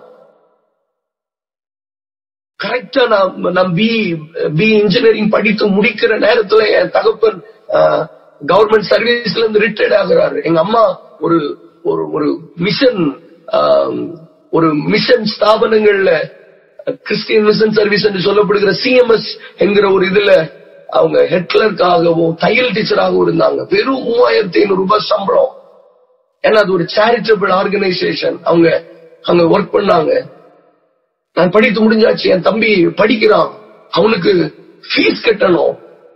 கரெக்டா நான் நான் பி பி இன்ஜினியரிங் படித்து முடிக்கிற நேரத்துல என் தகப்பன் கவர்மெண்ட் சர்வீஸ்ல இருந்து ரிட்டையர்ட் ஆகுறாரு எங்க அம்மா ஒரு ஒரு ஒரு மிஷன் ஒரு மிஷன் ஸ்தாபனங்கள்ல கிறிஸ்டியன் மிஷன் சர்வீஸ் என்று சொல்லப்படுகிற சிஎம்எஸ் என்கிற ஒரு இதுல அவங்க ஹெட் கிளர்க்காகவும் தையல் டீச்சராகவும் இருந்தாங்க வெறும் மூவாயிரத்தி ஐநூறு ரூபாய் சம்பளம் ஏன்னா அது ஒரு சேரிட்டபிள் ஆர்கனைசேஷன் அவங்க அங்க ஒர்க் பண்ணாங்க நான் படித்து முடிஞ்சாச்சு என் தம்பி படிக்கிறான் அவனுக்கு ஃபீஸ் கட்டணும்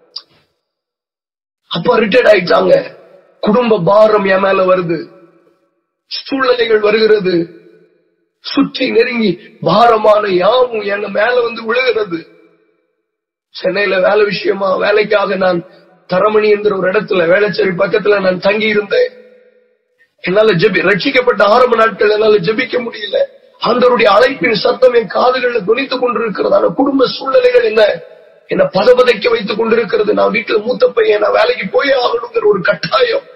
அப்பா ரிட்டையர்ட் ஆயிட்டாங்க குடும்ப பாரம் என் மேல வருது சூழ்நிலைகள் வருகிறது சுற்றி நெருங்கி பாரமான யாவும் எங்க மேல வந்து விழுகிறது சென்னையில வேலை விஷயமா வேலைக்காக நான் தரமணி என்கிற ஒரு இடத்துல வேளச்சேரி பக்கத்துல நான் தங்கி இருந்தேன் என்னால ஜெபி ரட்சிக்கப்பட்ட ஆரம்ப நாட்கள் என்னால ஜெபிக்க முடியல ஆண்டவருடைய அழைப்பின் சத்தம் என் காதுகள்ல துணித்துக் கொண்டிருக்கிறது ஆனா குடும்ப சூழ்நிலைகள் என்ன என்ன பதபதைக்க வைத்துக் கொண்டிருக்கிறது நான் வீட்டுல மூத்த பையன் நான் வேலைக்கு போய் ஆகணுங்கிற ஒரு கட்டாயம்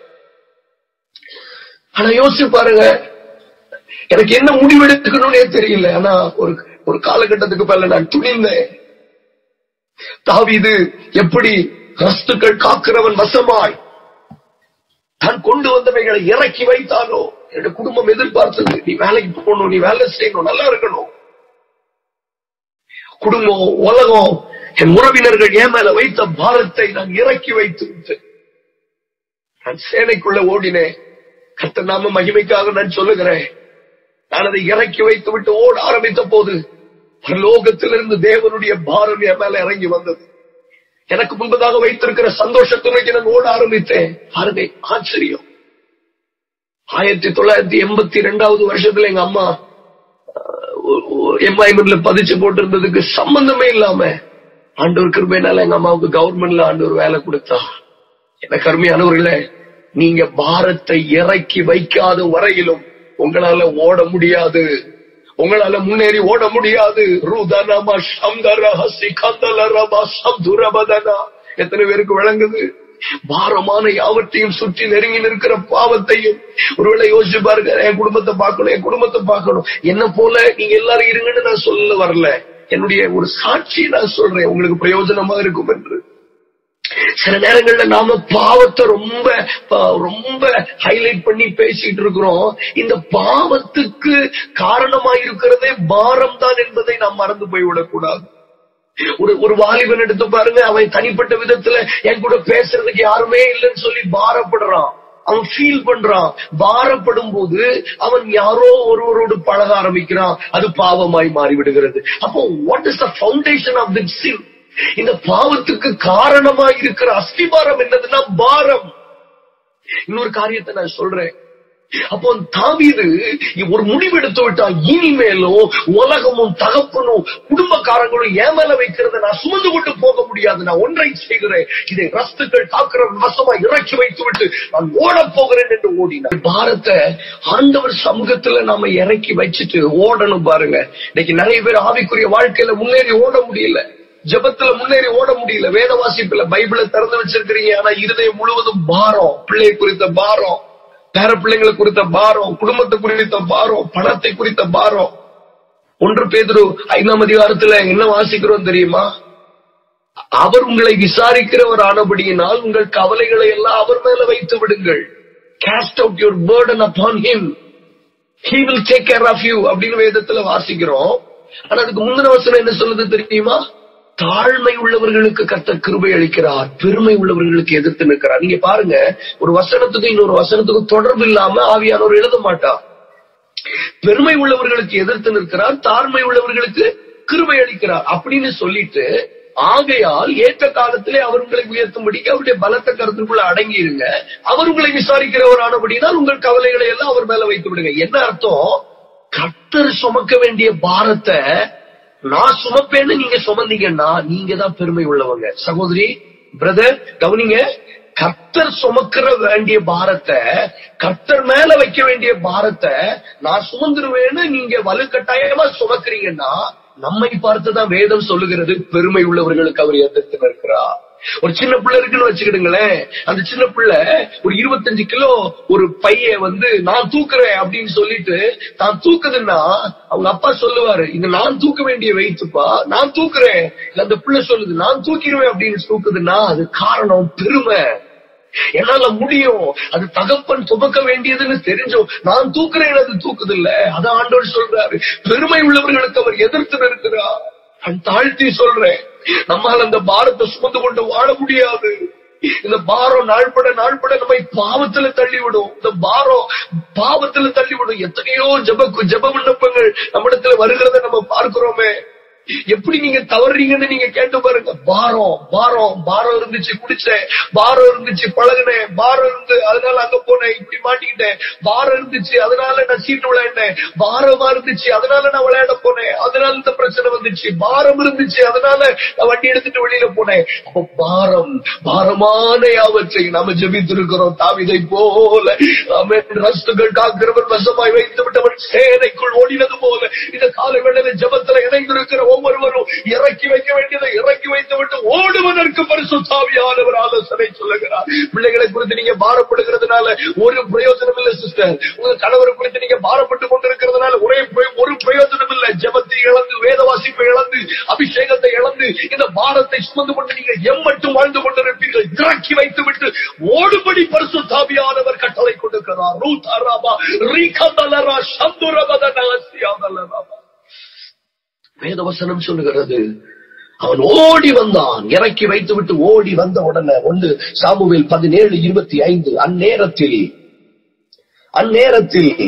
ஆனா யோசிச்சு பாருங்க எனக்கு என்ன முடிவெடுக்கணும்னே தெரியல ஆனா ஒரு ஒரு காலகட்டத்துக்கு மேல நான் துணிந்தேன் தாவீது எப்படி ரஸ்துக்கள் காக்கிறவன் வசமாய் தான் கொண்டு வந்தவைகளை இறக்கி வைத்தானோ என்னோட குடும்பம் எதிர்பார்த்தது நீ வேலைக்கு போகணும் நீ வேலை செய்யணும் நல்லா இருக்கணும் குடும்பம் உலகம் என் உறவினர்கள் என் மேல வைத்த பாரத்தை நான் இறக்கி வைத்து விட்டேன் நான் சேனைக்குள்ள ஓடினேன் கத்த நாம மகிமைக்காக நான் சொல்லுகிறேன் நான் அதை இறக்கி வைத்து விட்டு ஓட ஆரம்பித்த போது பரலோகத்திலிருந்து தேவனுடைய பாரம் என் மேல இறங்கி வந்தது எனக்கு முன்பதாக வைத்திருக்கிற சந்தோஷத்துறைக்கு நான் ஓட ஆரம்பித்தேன் பாருங்க ஆச்சரியம் ஆயிரத்தி தொள்ளாயிரத்தி எண்பத்தி ரெண்டாவது வருஷத்துல எங்க அம்மா எம்ஐஎம்ல பதிச்சு போட்டிருந்ததுக்கு சம்பந்தமே இல்லாம ஆண்டவர் கிருபையினால எங்க அம்மாவுக்கு கவர்மெண்ட்ல ஆண்டவர் வேலை கொடுத்தா எனக்கு அருமையானவர்களே நீங்க பாரத்தை இறக்கி வைக்காத வரையிலும் உங்களால ஓட முடியாது உங்களால முன்னேறி ஓட முடியாது ரூதனமா சம்தரஹ சிகந்தலரமா சம்துரபதனா எத்தனை பேருக்கு விளங்குது பாரமான யாவற்றையும் சுற்றி நெருங்கி நிற்கிற பாவத்தையும் ஒருவேளை யோசிச்சு பாருங்க என் குடும்பத்தை பார்க்கணும் என் குடும்பத்தை பார்க்கணும் என்ன போல நீங்க எல்லாரும் இருங்கன்னு நான் சொல்ல வரல என்னுடைய ஒரு சாட்சி நான் சொல்றேன் உங்களுக்கு பிரயோஜனமா இருக்கும் என்று சில நேரங்கள்ல நாம பாவத்தை ரொம்ப ப- ரொம்ப ஹைலைட் பண்ணி பேசிட்டு இருக்கிறோம் இந்த பாவத்துக்கு காரணமா இருக்கிறதே பாரம் தான் என்பதை நாம் மறந்து போய்விடக்கூடாது ஒரு ஒரு வாலிபன் எடுத்து பாருங்க அவன் தனிப்பட்ட விதத்துல என் கூட பேசுறதுக்கு யாருமே இல்லைன்னு சொல்லி பாரப்படுறான் அவன் ஃபீல் பண்றான் பாரப்படும் போது அவன் யாரோ ஒருவரோடு பழக ஆரம்பிக்கிறான் அது பாவமாய் மாறிவிடுகிறது அப்போ what is the foundation of this sin இந்த பாவத்துக்கு காரணமா இருக்கிற அஸ்திபாரம் என்னதுன்னா பாரம் இன்னொரு காரியத்தை நான் சொல்றேன் அப்போ தாவீது ஒரு முடிவு எடுத்து விட்டா இனிமேலும் உலகமும் தகப்பனும் குடும்பக்காரங்களும் ஏன் மேல வைக்கிறத நான் சுமந்து கொண்டு போக முடியாது நான் ஒன்றை செய்கிறேன் இதை ரஸ்துக்கள் தாக்குற வசமா இறக்கி வைத்து விட்டு நான் ஓட போகிறேன் என்று ஓடினார் பாரத்தை ஆண்டவர் சமூகத்துல நாம இறக்கி வச்சுட்டு ஓடணும் பாருங்க இன்னைக்கு நிறைய பேர் ஆவிக்குரிய வாழ்க்கையில முன்னேறி ஓட முடியல ஜெபத்துல முன்னேறி ஓட முடியல வேத வாசிப்புல பைபிளை திறந்து வச்சிருக்கிறீங்க ஆனா இருதயம் முழுவதும் பாரம் பிள்ளை குறித்த பாரம் பேர பிள்ளைங்களை குறித்த பாரம் குடும்பத்தை குறித்த பாரம் பணத்தை குறித்த பாரம் ஒன்று பேதுரு ஐந்தாம் அதிகாரத்துல என்ன வாசிக்கிறோம் தெரியுமா அவர் உங்களை விசாரிக்கிறவர் ஆனபடியினால் உங்கள் கவலைகளை எல்லாம் அவர் மேல வைத்து விடுங்கள் cast out your burden upon him he will take care of you அப்படின்னு வேதத்துல வாசிக்கிறோம் ஆனா அதுக்கு முந்தின வசனம் என்ன சொல்லுது தெரியுமா தாழ்மை உள்ளவர்களுக்கு கர்த்தர் கிருபை அளிக்கிறார் பெருமை உள்ளவர்களுக்கு எதிர்த்து நிற்கிறார் நீங்க பாருங்க ஒரு வசனத்துக்கு இன்னொரு வசனத்துக்கும் தொடர்பு இல்லாம ஆவியானவர் எழுத மாட்டார் பெருமை உள்ளவர்களுக்கு எதிர்த்து நிற்கிறார் தாழ்மை உள்ளவர்களுக்கு கிருபை அளிக்கிறார் அப்படின்னு சொல்லிட்டு ஆகையால் ஏற்ற காலத்திலே அவர் உங்களை உயர்த்தும்படிக்கு அவருடைய பலத்த கருத்துக்குள்ள அடங்கி இருங்க அவர் உங்களை விசாரிக்கிறவரானபடினால் உங்கள் கவலைகளை எல்லாம் அவர் மேல வைத்து விடுங்க என்ன அர்த்தம் கர்த்தர் சுமக்க வேண்டிய பாரத்தை நான் சுமப்பேன்னு நீங்க சுமந்தீங்கன்னா நீங்க தான் பெருமை உள்ளவங்க சகோதரி பிரதர் கவனிங்க கர்த்தர் சுமக்கிற வேண்டிய பாரத்தை கர்த்தர் மேல வைக்க வேண்டிய பாரத்தை நான் சுமந்துருவேன்னு நீங்க வலுக்கட்டாயமா சுமக்கிறீங்கன்னா நம்மை பார்த்துதான் வேதம் சொல்லுகிறது பெருமை உள்ளவர்களுக்கு அவர் எதிர்த்து நிற்கிறார் ஒரு சின்ன பிள்ளை இருக்குன்னு வச்சுக்கிடுங்களேன் அந்த சின்ன பிள்ளை ஒரு இருபத்தஞ்சு கிலோ ஒரு பைய வந்து நான் தூக்குறேன் அப்படின்னு சொல்லிட்டு தான் தூக்குதுன்னா அவங்க அப்பா சொல்லுவாரு இது நான் தூக்க வேண்டிய வெயிட்டுப்பா நான் தூக்குறேன் இல்ல அந்த பிள்ளை சொல்லுது நான் தூக்கிடுவேன் அப்படின்னு தூக்குதுன்னா அது காரணம் பெருமை என்னால முடியும் அது தகப்பன் துவக்க வேண்டியதுன்னு தெரிஞ்சோம் நான் தூக்குறேன் அது தூக்குது இல்ல அதான் ஆண்டவர் சொல்றாரு பெருமை உள்ளவர்களுக்கு அவர் எதிர்த்து நிற்கிறார் நான் தாழ்த்தி சொல்றேன் நம்மால் அந்த பாரத்தை சுமந்து கொண்டு வாழ முடியாது இந்த பாரம் நாள்பட நாள்பட நம்மை பாவத்துல தள்ளிவிடும் இந்த பாரம் பாவத்துல தள்ளிவிடும் எத்தனையோ ஜப ஜப விண்ணப்பங்கள் நம்மிடத்துல வருகிறத நம்ம பார்க்கிறோமே எப்படி நீங்க தவறீங்கன்னு நீங்க கேட்டு பாருங்க பாரம் பாரம் பாரம் இருந்துச்சு குடிச்சேன் பாரம் இருந்துச்சு பழகுனேன் பாரம் இருந்து அதனால அங்க போனேன் இப்படி மாட்டிக்கிட்டேன் பாரம் இருந்துச்சு அதனால நான் சீட்டு விளையாடினேன் பாரமா இருந்துச்சு அதனால நான் விளையாட போனேன் அதனால இந்த பிரச்சனை வந்துச்சு பாரம் இருந்துச்சு அதனால நான் வண்டி எடுத்துட்டு வெளியில போனேன் அப்ப பாரம் பாரமான யாவற்றை நாம ஜெபித்திருக்கிறோம் தாவிதை போல ஆமென். ரஸ்துகள் காக்கிறவன் வசமாய் வைத்து விட்டவன் சேனைக்குள் ஓடினது போல இந்த காலை வேளையில ஜபத்துல இணைந்திருக்கிற ஒவ்வொருவரும் இறக்கி வைக்க வேண்டியதை இறக்கி வைத்து விட்டு ஓடுவதற்கு பரிசுத்தாவியானவர் ஆலோசனை சொல்லுகிறார் பிள்ளைகளை குறித்து நீங்க பாரப்படுகிறதுனால ஒரு பிரயோஜனம் இல்ல சிஸ்டர் உங்க கணவரை குறித்து நீங்க பாரப்பட்டு கொண்டிருக்கிறதுனால ஒரே பிரயோ- ஒரு பிரயோஜனம் இல்ல ஜபத்தை இழந்து வேத வாசிப்பை இழந்து அபிஷேகத்தை இழந்து இந்த பாரத்தை சுமந்து கொண்டு நீங்க எம்மட்டும் வாழ்ந்து கொண்டிருப்பீர்கள் இறக்கி வைத்து விட்டு ஓடுபடி பரிசுத்தாவியானவர் கட்டளை கொடுக்கிறார் ரூத் அராபா ரீகதலரா சந்துரபதனாசியாதலராபா வேதவசனம் சொல்லுகிறது அவன் ஓடி வந்தான் இறக்கி வைத்து விட்டு ஓடி வந்த உடனே ஒன்று சாமுவேல் பதினேழு இருபத்தி ஐந்து அந்நேரத்தில் அந்நேரத்தில்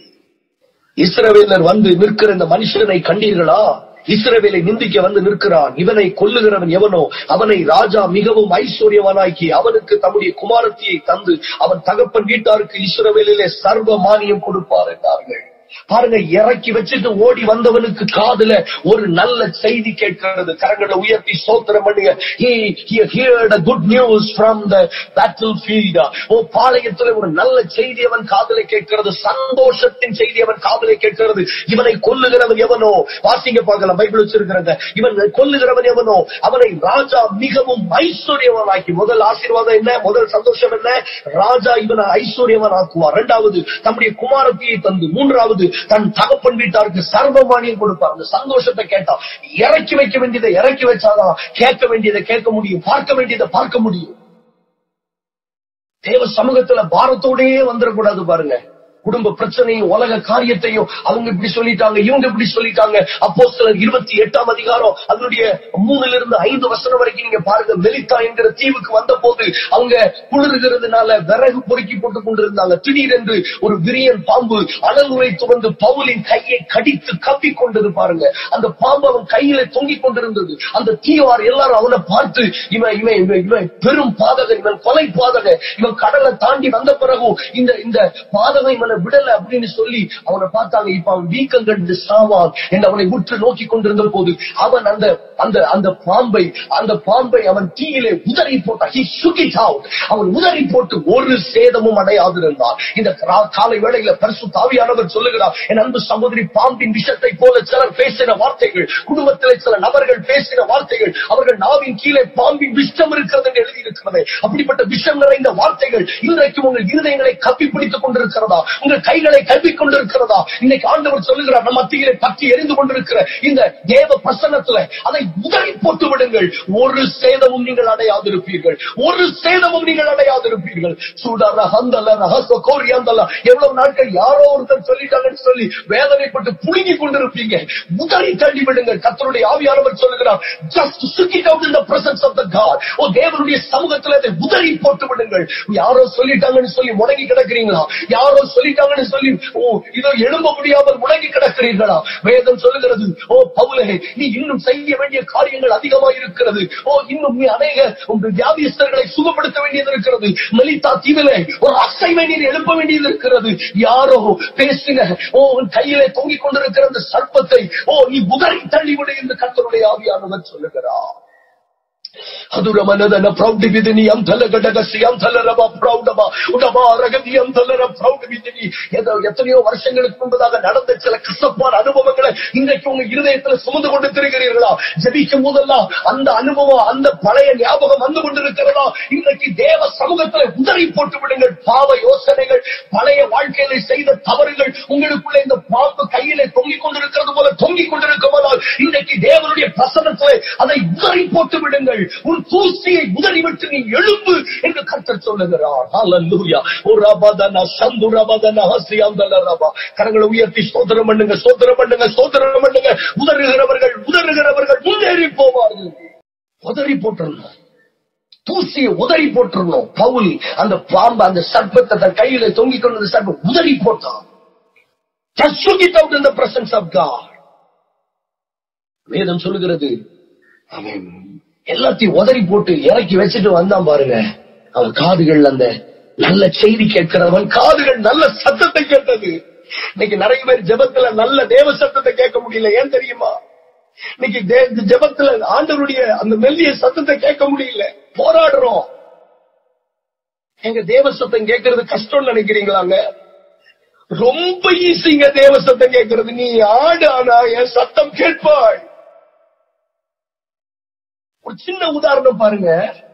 இஸ்ரவேலர் வந்து நிற்கிற இந்த மனுஷனை கண்டீர்களா இஸ்ரவேலை நிந்திக்க வந்து நிற்கிறான் இவனை கொல்லுகிறவன் எவனோ அவனை ராஜா மிகவும் ஐஸ்வர்யவனாக்கி அவனுக்கு தம்முடைய குமாரத்தியை தந்து அவன் தகப்பன் வீட்டாருக்கு இஸ்ரவேலிலே சர்வ மானியம் கொடுப்பார் என்றார்கள் பாருங்க இறக்கி வச்சுட்டு ஓடி வந்தவனுக்கு காதுல ஒரு நல்ல செய்தி கேட்கிறது கரங்களை உயர்த்தி சோத்திரம் பண்ணுங்க he he heard a good news from the battlefield ஓ பாளையத்துல ஒரு நல்ல செய்தி அவன் காதுல கேட்கிறது சந்தோஷத்தின் செய்தி அவன் காதுல கேட்கிறது இவனை கொல்லுகிறவன் எவனோ வாசிங்க பார்க்கலாம் பைபிள் வச்சிருக்கிறத இவன் கொல்லுகிறவன் எவனோ அவனை ராஜா மிகவும் ஐஸ்வர்யவனாக்கி முதல் ஆசீர்வாதம் என்ன முதல் சந்தோஷம் என்ன ராஜா இவனை ஐஸ்வர்யவன் ஆக்குவார் இரண்டாவது தம்முடைய குமாரத்தியை தந்து மூன்றாவது தன் தகப்பன் வீட்டாருக்கு சர்வமானியம் கொடுப்பார் அந்த சந்தோஷத்தை கேட்டா இறக்கி வைக்க வேண்டியதை இறக்கி வச்சாதான் கேட்க வேண்டியதை கேட்க முடியும் பார்க்க வேண்டியதை பார்க்க முடியும் தேவ சமூகத்துல பாரத்தோடயே வந்துடக்கூடாது பாருங்க குடும்ப பிரச்சனையும் உலக காரியத்தையும் அவங்க இப்படி சொல்லிட்டாங்க இவங்க இப்படி சொல்லிட்டாங்க அப்போ சிலர் இருபத்தி எட்டாம் அதிகாரம் அதனுடைய மூணுல இருந்து ஐந்து வசனம் வரைக்கும் நீங்க பாருங்க மெலித்தா என்கிற தீவுக்கு வந்த போது அவங்க குளிர்கிறதுனால விறகு பொறுக்கி போட்டுக் கொண்டிருந்தாங்க திடீரென்று ஒரு விரியன் பாம்பு அனலுரை துவந்து பவுலின் கையை கடித்து கப்பி கொண்டது பாருங்க அந்த பாம்பு அவன் கையில தொங்கிக் கொண்டிருந்தது அந்த தீவார் எல்லாரும் அவனை பார்த்து இவன் இவன் இவன் இவன் பெரும் பாதகன் இவன் கொலை பாதகன் இவன் கடலை தாண்டி வந்த பிறகும் இந்த இந்த பாதகம் இவனை விடல அப்படின்னு சொல்லி அவனை பார்த்தாங்க இப்ப அவன் வீக்கம் கண்டு சாவான் என்று அவனை உற்று நோக்கி கொண்டிருந்த போது அவன் அந்த அந்த அந்த பாம்பை அந்த பாம்பை அவன் தீயிலே உதறி போட்டான் He shook it out. அவன் உதறி போட்டு ஒரு சேதமும் அடையாதிருந்தான் இந்த கா- காலை வேளையில பரிசு தாவியானவர் சொல்லுகிறார் என் அன்பு சகோதரி பாம்பின் விஷத்தை போல சிலர் பேசின வார்த்தைகள் குடும்பத்திலே சில நபர்கள் பேசின வார்த்தைகள் அவர்கள் நாவின் கீழே பாம்பின் விஷம் இருக்கிறது என்று எழுதியிருக்கிறது அப்படிப்பட்ட விஷம் நிறைந்த வார்த்தைகள் இன்றைக்கு உங்கள் இருதயங்களை கப்பி பிடித்துக் கொண்டிருக்கிறதா உங்கள் கைகளை கல்விக் கொண்டிருக்கிறதா இன்னைக்கு ஆண்டவர் சொல்லுகிறார் நம் மத்தியிலே பற்றி எரிந்து கொண்டிருக்கிற இந்த தேவ பிரசன்னத்துல அதை உதறி போட்டு விடுங்கள் ஒரு சேதமும் நீங்கள் அடையாதிருப்பீர்கள் ஒரு சேதமும் நீங்கள் அடையாதிருப்பீர்கள் சூடான ஹந்தல ரகச கோரியாந்தல எவ்வளவு நாட்கள் யாரோ ஒருத்தர் சொல்லிட்டாங்கன்னு சொல்லி வேதனைப்பட்டு புடுங்கி கொண்டிருப்பீங்க உதறி தள்ளி விடுங்கள் கர்த்தருடைய ஆவியானவர் சொல்லுகிறார் just suck it out in the presence of the God ஓ தேவனுடைய சமூகத்தில் அதை உதறி போட்டு விடுங்கள் யாரோ சொல்லிட்டாங்கன்னு சொல்லி முடங்கி கிடக்கிறீங்களா யாரோ சொல்லிட்டாங்கன்னு சொல்லி ஓ இதோ எழும்ப முடியாமல் முடங்கி கிடக்கிறீர்களா வேதம் சொல்லுகிறது ஓ பவுலே நீ இன்னும் செய்ய வேண்டிய காரியங்கள் அதிகமாக இருக்கிறது ஓ இன்னும் நீ அநேக உங்கள் வியாதிஸ்தர்களை சுகப்படுத்த வேண்டியது இருக்கிறது மலிதா தீவிலே ஒரு அசைவை நீர் எழுப்ப வேண்டியது இருக்கிறது யாரோ பேசின ஓ உன் கையிலே தொங்கிக் கொண்டிருக்கிற அந்த சர்ப்பத்தை ஓ நீ உதறி தள்ளிவிடு என்று கர்த்தருடைய ஆவியானவர் சொல்லுகிறார் அதுரமனதன பிரௌಢಿವಿದಿನಿ ಅಂತಲ ಗಡಗಸಿ ಅಂತಲ ರಬ ಪ್ರೌಢಮ ಉಡಮ ರಗದಿ ಅಂತಲ ர பிரௌಢவிதினி ஏதோ எத்தனையோ வருஷங்களுக்கு முன்பதாக நடந்த சில கசப்பான அனுபவங்களை இன்றைக்கு உங்க இருதயத்துல சுமந்து கொண்டு திரிகிறீர்களா ஜெபிக்கும் போதெல்லாம் அந்த அனுபவம் அந்த பழைய ஞாபகம் வந்து கொண்டிருக்கிறதா இன்றைக்கு தேவ சமூகத்துல உதறி போட்டு விடுங்கள் பாவ யோசனைகள் பழைய வாழ்க்கையில செய்த தவறுகள் உங்களுக்குள்ள இந்த பாம்பு கையிலே தொங்கிக் கொண்டிருக்கிறது போல தொங்கிக் கொண்டிருக்குமானால் இன்றைக்கு தேவனுடைய பிரசனத்திலே அதை உதறி போட்டு விடுங்கள் உன் தூசியை உதறிவிட்டு நீ எழும்பு என்று கர்த்தர் சொல்லுகிறார் ஹalleluya ஓ ரபதன சந்து ரபதன ஹசியாந்தல ரபா கரங்களை உயர்த்தி ஸ்தோத்திரம் பண்ணுங்க ஸ்தோத்திரம் பண்ணுங்க ஸ்தோத்திரம் பண்ணுங்க உதறுகிறவர்கள் உதறுகிறவர்கள் முன்னேறி போவார்கள் உதறி போட்டுறணும் தூசியை உதறி போட்டுறணும் பவுல் அந்த பாம்பு அந்த சர்ப்பத்தை தன் கையில தொங்கிக் கொண்ட சர்ப்பம் உதறி போட்டான் Just shook it out in the presence of God. வேதம் சொல்லுகிறது அவன் எல்லாத்தையும் உதறி போட்டு இறக்கி வச்சுட்டு வந்தான் பாருங்க அவன் காதுகள் அந்த நல்ல செய்தி கேட்கிறவன் காதுகள் நல்ல சத்தத்தை கேட்டது இன்னைக்கு நிறைய பேர் ஜெபத்துல நல்ல தேவ சத்தத்தை கேட்க முடியல ஏன் தெரியுமா இன்னைக்கு தே- ஜெபத்துல ஆண்டவருடைய அந்த மெல்லிய சத்தத்தை கேட்க முடியல போராடுறோம் எங்க தேவ சத்தம் கேட்கறது கஷ்டம்னு நினைக்கிறீங்களாங்க ரொம்ப ஈஸிங்க தேவ சத்தம் கேட்கறது நீ ஆடு ஆனா என் சத்தம் கேட்பாய் ஒரு சின்ன உதாரணம் பாருங்க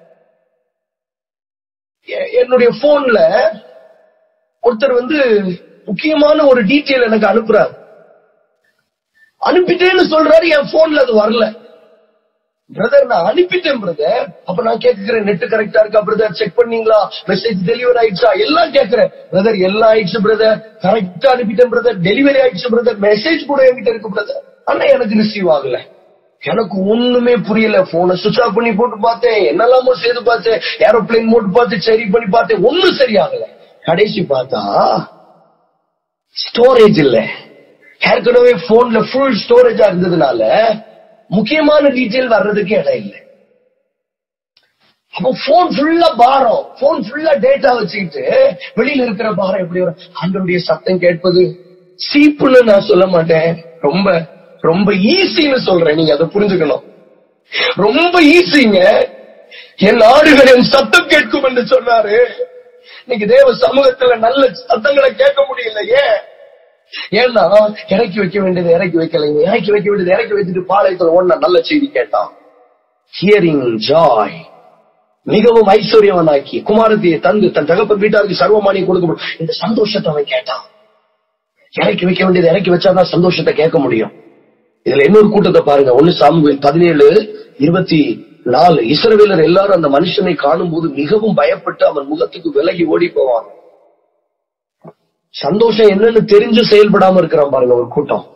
எ- என்னுடைய போன்ல ஒருத்தர் வந்து முக்கியமான ஒரு டீட்டெயில் எனக்கு அனுப்புறாரு அனுப்பிட்டேன்னு சொல்றாரு என் போன்ல அது வரல பிரதர் நான் அனுப்பிட்டேன் பிரதர் அப்ப நான் கேட்கிறேன் நெட் கரெக்டா இருக்கா பிரதர் செக் பண்ணீங்களா மெசேஜ் டெலிவரி ஆயிடுச்சா எல்லாம் கேட்கிறேன் பிரதர் எல்லாம் ஆயிடுச்சு பிரதர் கரெக்டா அனுப்பிட்டேன் பிரதர் டெலிவரி ஆயிடுச்சு பிரதர் மெசேஜ் கூட என்கிட்ட இருக்கு பிரதர் ஆனா எனக்கு ரிசீவ் ஆகல எனக்கு ஒண்ணுமே புரியல போனை சுவிச் ஆஃப் பண்ணி போட்டு பார்த்தேன் என்னெல்லாமோ செய்து பார்த்தேன் ஏரோப்ளேன் மோட் பார்த்து சரி பண்ணி பார்த்தேன் ஒண்ணும் சரியாகல கடைசி பார்த்தா ஸ்டோரேஜ் இல்ல ஏற்கனவே போன்ல ஃபுல் ஸ்டோரேஜா இருந்ததுனால முக்கியமான டீட்டெயில் வர்றதுக்கு இடம் இல்லை அப்போ போன் ஃபுல்லா பாரம் போன் ஃபுல்லா டேட்டா வச்சுக்கிட்டு வெளியில இருக்கிற பாரம் எப்படி வரும் ஆண்டவருடைய சத்தம் கேட்பது சீப்புன்னு நான் சொல்ல மாட்டேன் ரொம்ப ரொம்ப ஈஸின்னு சொல்றேன் நீங்க அதை புரிஞ்சுக்கணும் ரொம்ப ஈஸிங்க என் ஆடுகள் என் சத்தம் கேட்கும் என்று சொன்னாரு இன்னைக்கு தேவ சமூகத்துல நல்ல சத்தங்களை கேட்க முடியல ஏன் ஏன்னா இறக்கி வைக்க வேண்டியது இறக்கி வைக்கலைங்க இறக்கி வைக்க வேண்டியது இறக்கி வச்சுட்டு பாளையத்துல ஓடின நல்ல செய்தி கேட்டான் ஹியரிங் ஜாய் மிகவும் ஐஸ்வர்யவனாக்கி குமாரத்தியை தந்து தன் தகப்பன் வீட்டாருக்கு சர்வமானி கொடுக்க இந்த சந்தோஷத்தை அவன் கேட்டான் இறக்கி வைக்க வேண்டியது இறக்கி வச்சாதான் சந்தோஷத்தை கேட்க முடியும் இதுல இன்னொரு கூட்டத்தை பாருங்க ஒன்னு சாமுவேல் பதினேழு இருபத்தி நாலு இஸ்ரவேலர் எல்லாரும் அந்த மனுஷனை காணும் போது மிகவும் பயப்பட்டு அவன் முகத்துக்கு விலகி ஓடி போவாங்க சந்தோஷம் என்னன்னு தெரிஞ்சு செயல்படாம இருக்கிறான் பாருங்க ஒரு கூட்டம்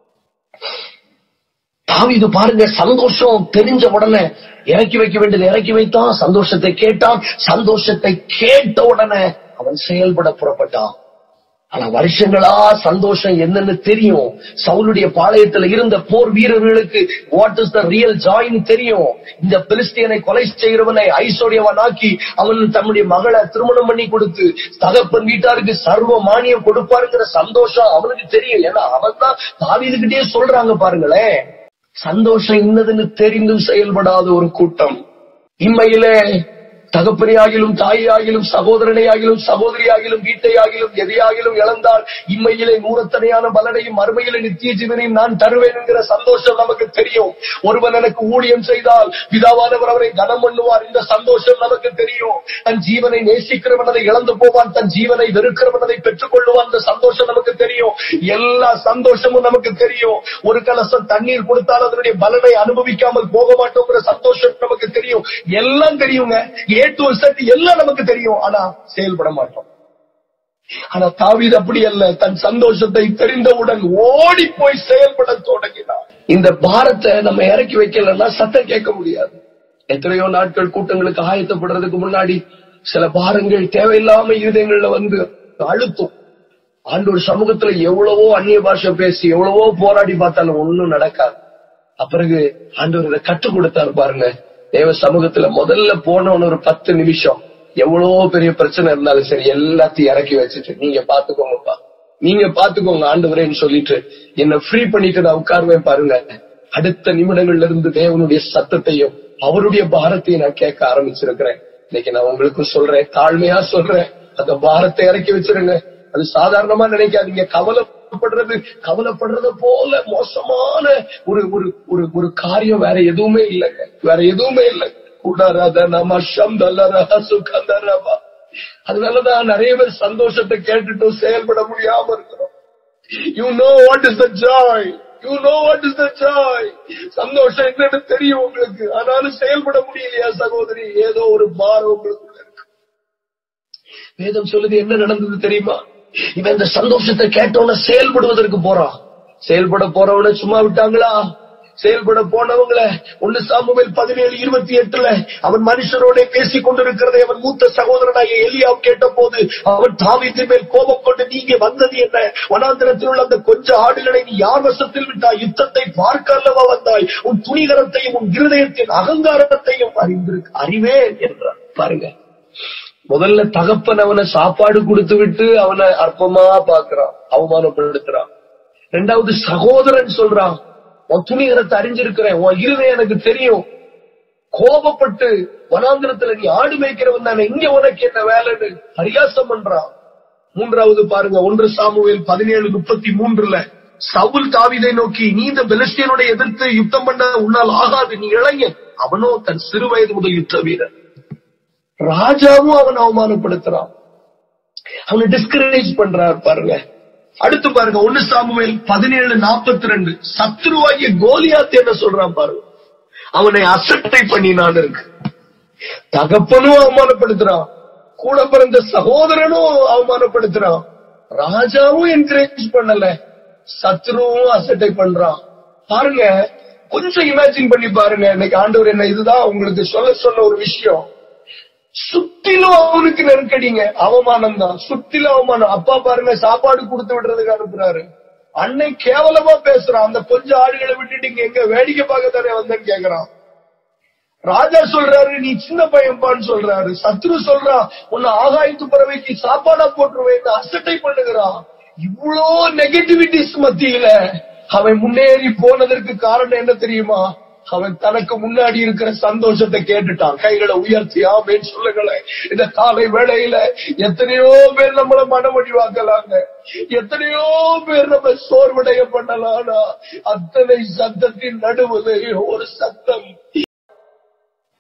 தாவீது பாருங்க சந்தோஷம் தெரிஞ்ச உடனே இறக்கி வைக்க வேண்டியது இறக்கி வைத்தான் சந்தோஷத்தை கேட்டான் சந்தோஷத்தை கேட்ட உடனே அவன் செயல்பட புறப்பட்டான் ஆனா வருஷங்களா சந்தோஷம் என்னன்னு தெரியும் சவுலுடைய பாளையத்துல இருந்த போர் வீரர்களுக்கு what is the real join தெரியும் இந்த பிலிஸ்தியனை கொலை செய்கிறவனை ஐஸ்வர்யவன் ஆக்கி அவன் தன்னுடைய மகளை திருமணம் பண்ணி கொடுத்து தகப்பன் வீட்டாருக்கு சர்வ மானியம் கொடுப்பாருங்கிற சந்தோஷம் அவனுக்கு தெரியும் ஏன்னா அவன் தான் தாவீதுகிட்டே சொல்றாங்க பாருங்களேன் சந்தோஷம் இன்னதுன்னு தெரிந்தும் செயல்படாத ஒரு கூட்டம் இம்மையிலே தகப்பனையாகிலும் தாயாகிலும் சகோதரனையாகிலும் சகோதரியாகிலும் வீட்டையாகிலும் எதையாகிலும் இழந்தால் இம்மையிலே நூறத்தனையான பலனையும் மறுமையிலே நித்திய ஜீவனையும் நான் தருவேன் என்கிற சந்தோஷம் நமக்கு தெரியும் ஒருவன் எனக்கு ஊழியம் செய்தால் பிதாவானவர் அவரை கனம் பண்ணுவார் இந்த சந்தோஷம் நமக்கு தெரியும் தன் ஜீவனை நேசிக்கிறவன் அதை இழந்து போவான் தன் ஜீவனை வெறுக்கிறவன் அதை பெற்றுக் கொள்ளுவான் இந்த சந்தோஷம் நமக்கு தெரியும் எல்லா சந்தோஷமும் நமக்கு தெரியும் ஒரு கலசம் தண்ணீர் கொடுத்தால் அதனுடைய பலனை அனுபவிக்காமல் போக மாட்டோங்கிற சந்தோஷம் நமக்கு தெரியும் எல்லாம் தெரியுங்க ஏ டு செட் எல்லாம் நமக்கு தெரியும் ஆனா செயல்பட மாட்டோம் ஆனா தாவீது அப்படி அல்ல தன் சந்தோஷத்தை தெரிந்தவுடன் ஓடி போய் செயல்பட தொடங்கினார் இந்த பாரத்தை நம்ம இறக்கி வைக்கலன்னா சத்தம் கேட்க முடியாது எத்தனையோ நாட்கள் கூட்டங்களுக்கு ஆயத்தப்படுறதுக்கு முன்னாடி சில பாரங்கள் தேவையில்லாம இருதயங்கள்ல வந்து அழுத்தும் ஆண்டோர் சமூகத்துல எவ்வளவோ அந்நிய பாஷை பேசி எவ்வளவோ போராடி பார்த்தாலும் ஒண்ணும் நடக்காது அப்பிறகு ஆண்டவர் இதை கற்றுக் கொடுத்தாரு பாருங்க தேவ சமூகத்துல முதல்ல போனவன ஒரு பத்து நிமிஷம் எவ்வளவோ பெரிய பிரச்சனை இருந்தாலும் சரி எல்லாத்தையும் இறக்கி வச்சுட்டு நீங்க பாத்துக்கோங்கப்பா நீங்க பாத்துக்கோங்க ஆண்டவரேன்னு சொல்லிட்டு என்ன ஃப்ரீ பண்ணிட்டு நான் உட்காருவேன் பாருங்க அடுத்த நிமிடங்கள்ல இருந்து தேவனுடைய சத்தத்தையும் அவருடைய பாரத்தையும் நான் கேட்க ஆரம்பிச்சிருக்கிறேன் இன்னைக்கு நான் உங்களுக்கும் சொல்றேன் தாழ்மையா சொல்றேன் அந்த பாரத்தை இறக்கி வச்சிருங்க அது சாதாரணமா நினைக்காதீங்க கவலைப்படுறது கவலைப்படுறத போல மோசமான ஒரு ஒரு ஒரு ஒரு காரியம் வேற எதுவுமே இல்லைங்க வேற எதுவுமே இல்லை கூடாராத நம்ம சந்தல்லரா சுகந்தரவா அதனாலதான் நிறைய பேர் சந்தோஷத்தை கேட்டுட்டும் செயல்பட முடியாம இருக்கிறோம் you know what is the joy you know what is the joy சந்தோஷம் என்னன்னு தெரியும் உங்களுக்கு ஆனாலும் செயல்பட முடியலையா சகோதரி ஏதோ ஒரு பாரம் உங்களுக்குள்ள இருக்கு வேதம் சொல்லுது என்ன நடந்தது தெரியுமா இவன் இந்த சந்தோஷத்தை கேட்டவன செயல்படுவதற்கு போறான் செயல்பட போறவன சும்மா விட்டாங்களா செயல்பட போனவங்கள ஒன்னு சாமுவேல் பதினேழு இருபத்தி எட்டுல அவன் மனுஷரோட பேசிக் கொண்டிருக்கிறதை அவன் மூத்த சகோதரனாகிய எலியா கேட்ட போது அவன் தாவீதின் மேல் கோபம் கொண்டு நீங்க வந்தது என்ன வனாந்திரத்தில் உள்ள அந்த கொஞ்ச ஆடுகளை நீ யார் வசத்தில் விட்டாய் யுத்தத்தை பார்க்க அல்லவா வந்தாய் உன் துணிகரத்தையும் உன் இருதயத்தின் அகங்காரத்தையும் அறிந்திருக்கு அறிவேன் என்றான் பாருங்க முதல்ல தகப்பன் அவனை சாப்பாடு கொடுத்து விட்டு அவனை அற்பமா பாக்குறான் அவமானப்படுத்துறான் ரெண்டாவது சகோதரன் சொல்றான் உன் துணிகரத்தை அறிஞ்சிருக்கிறேன் உன் இருதயம் எனக்கு தெரியும் கோபப்பட்டு வனாந்திரத்துல நீ ஆடு மேய்க்கிறவன் தானே இங்க உனக்கு என்ன வேலைன்னு பரிகாசம் பண்றான் மூன்றாவது பாருங்க ஒன்று சாமுவேல் பதினேழு முப்பத்தி மூன்றுல சவுல் தாவிதை நோக்கி நீ இந்த பெலஸ்தியனுடைய எதிர்த்து யுத்தம் பண்ண உன்னால் ஆகாது நீ இளைஞன் அவனோ தன் சிறு வயது முதல் யுத்த வீரர் ராஜாவும் அவன் அவமானப்படுத்துறான் அவனை டிஸ்கரேஜ் பண்றார் பாருங்க அடுத்து பாருங்க ஒண்ணு சாமுவேல் பதினேழு நாற்பத்தி ரெண்டு சத்ருவாகிய கோலியாத் என்ன சொல்றான் பாருங்க அவனை அசட்டை பண்ணினான் இருக்கு தகப்பனும் அவமானப்படுத்துறான் கூட பிறந்த சகோதரனும் அவமானப்படுத்துறான் ராஜாவும் என்கரேஜ் பண்ணல சத்ருவும் அசட்டை பண்றான் பாருங்க கொஞ்சம் இமேஜின் பண்ணி பாருங்க இன்னைக்கு ஆண்டவர் என்ன இதுதான் உங்களுக்கு சொல்ல சொன்ன ஒரு விஷயம் சுத்திலும் அவனுக்கு நெருக்கடிங்க அவமானம் தான் சுத்திலும் அவமானம் அப்பா பாருங்க சாப்பாடு கொடுத்து விடுறதுக்கு அனுப்புறாரு அன்னை கேவலமா பேசுறான் அந்த கொஞ்சம் ஆடுகளை விட்டுட்டு இங்க எங்க வேடிக்கை பார்க்க தானே வந்தேன்னு கேக்குறான் ராஜா சொல்றாரு நீ சின்ன பையன்பான்னு சொல்றாரு சத்ரு சொல்றான் உன்னை ஆகாயத்து பறவைக்கு சாப்பாடா போட்டுருவேன் அசட்டை பண்ணுகிறான் இவ்வளோ நெகட்டிவிட்டிஸ் மத்தியில அவன் முன்னேறி போனதற்கு காரணம் என்ன தெரியுமா அவன் தனக்கு முன்னாடி இருக்கிற சந்தோஷத்தை கேட்டுட்டான் கைகளை உயர்த்தி ஆமேன்னு சொல்லுங்களேன் இந்த காலை வேளையில எத்தனையோ பேர் நம்மள மனமடிவாக்கலாங்க எத்தனையோ பேர் நம்ம சோர்வடைய பண்ணலாம்னா அத்தனை சத்தத்தின் நடுவுல ஒரு சத்தம்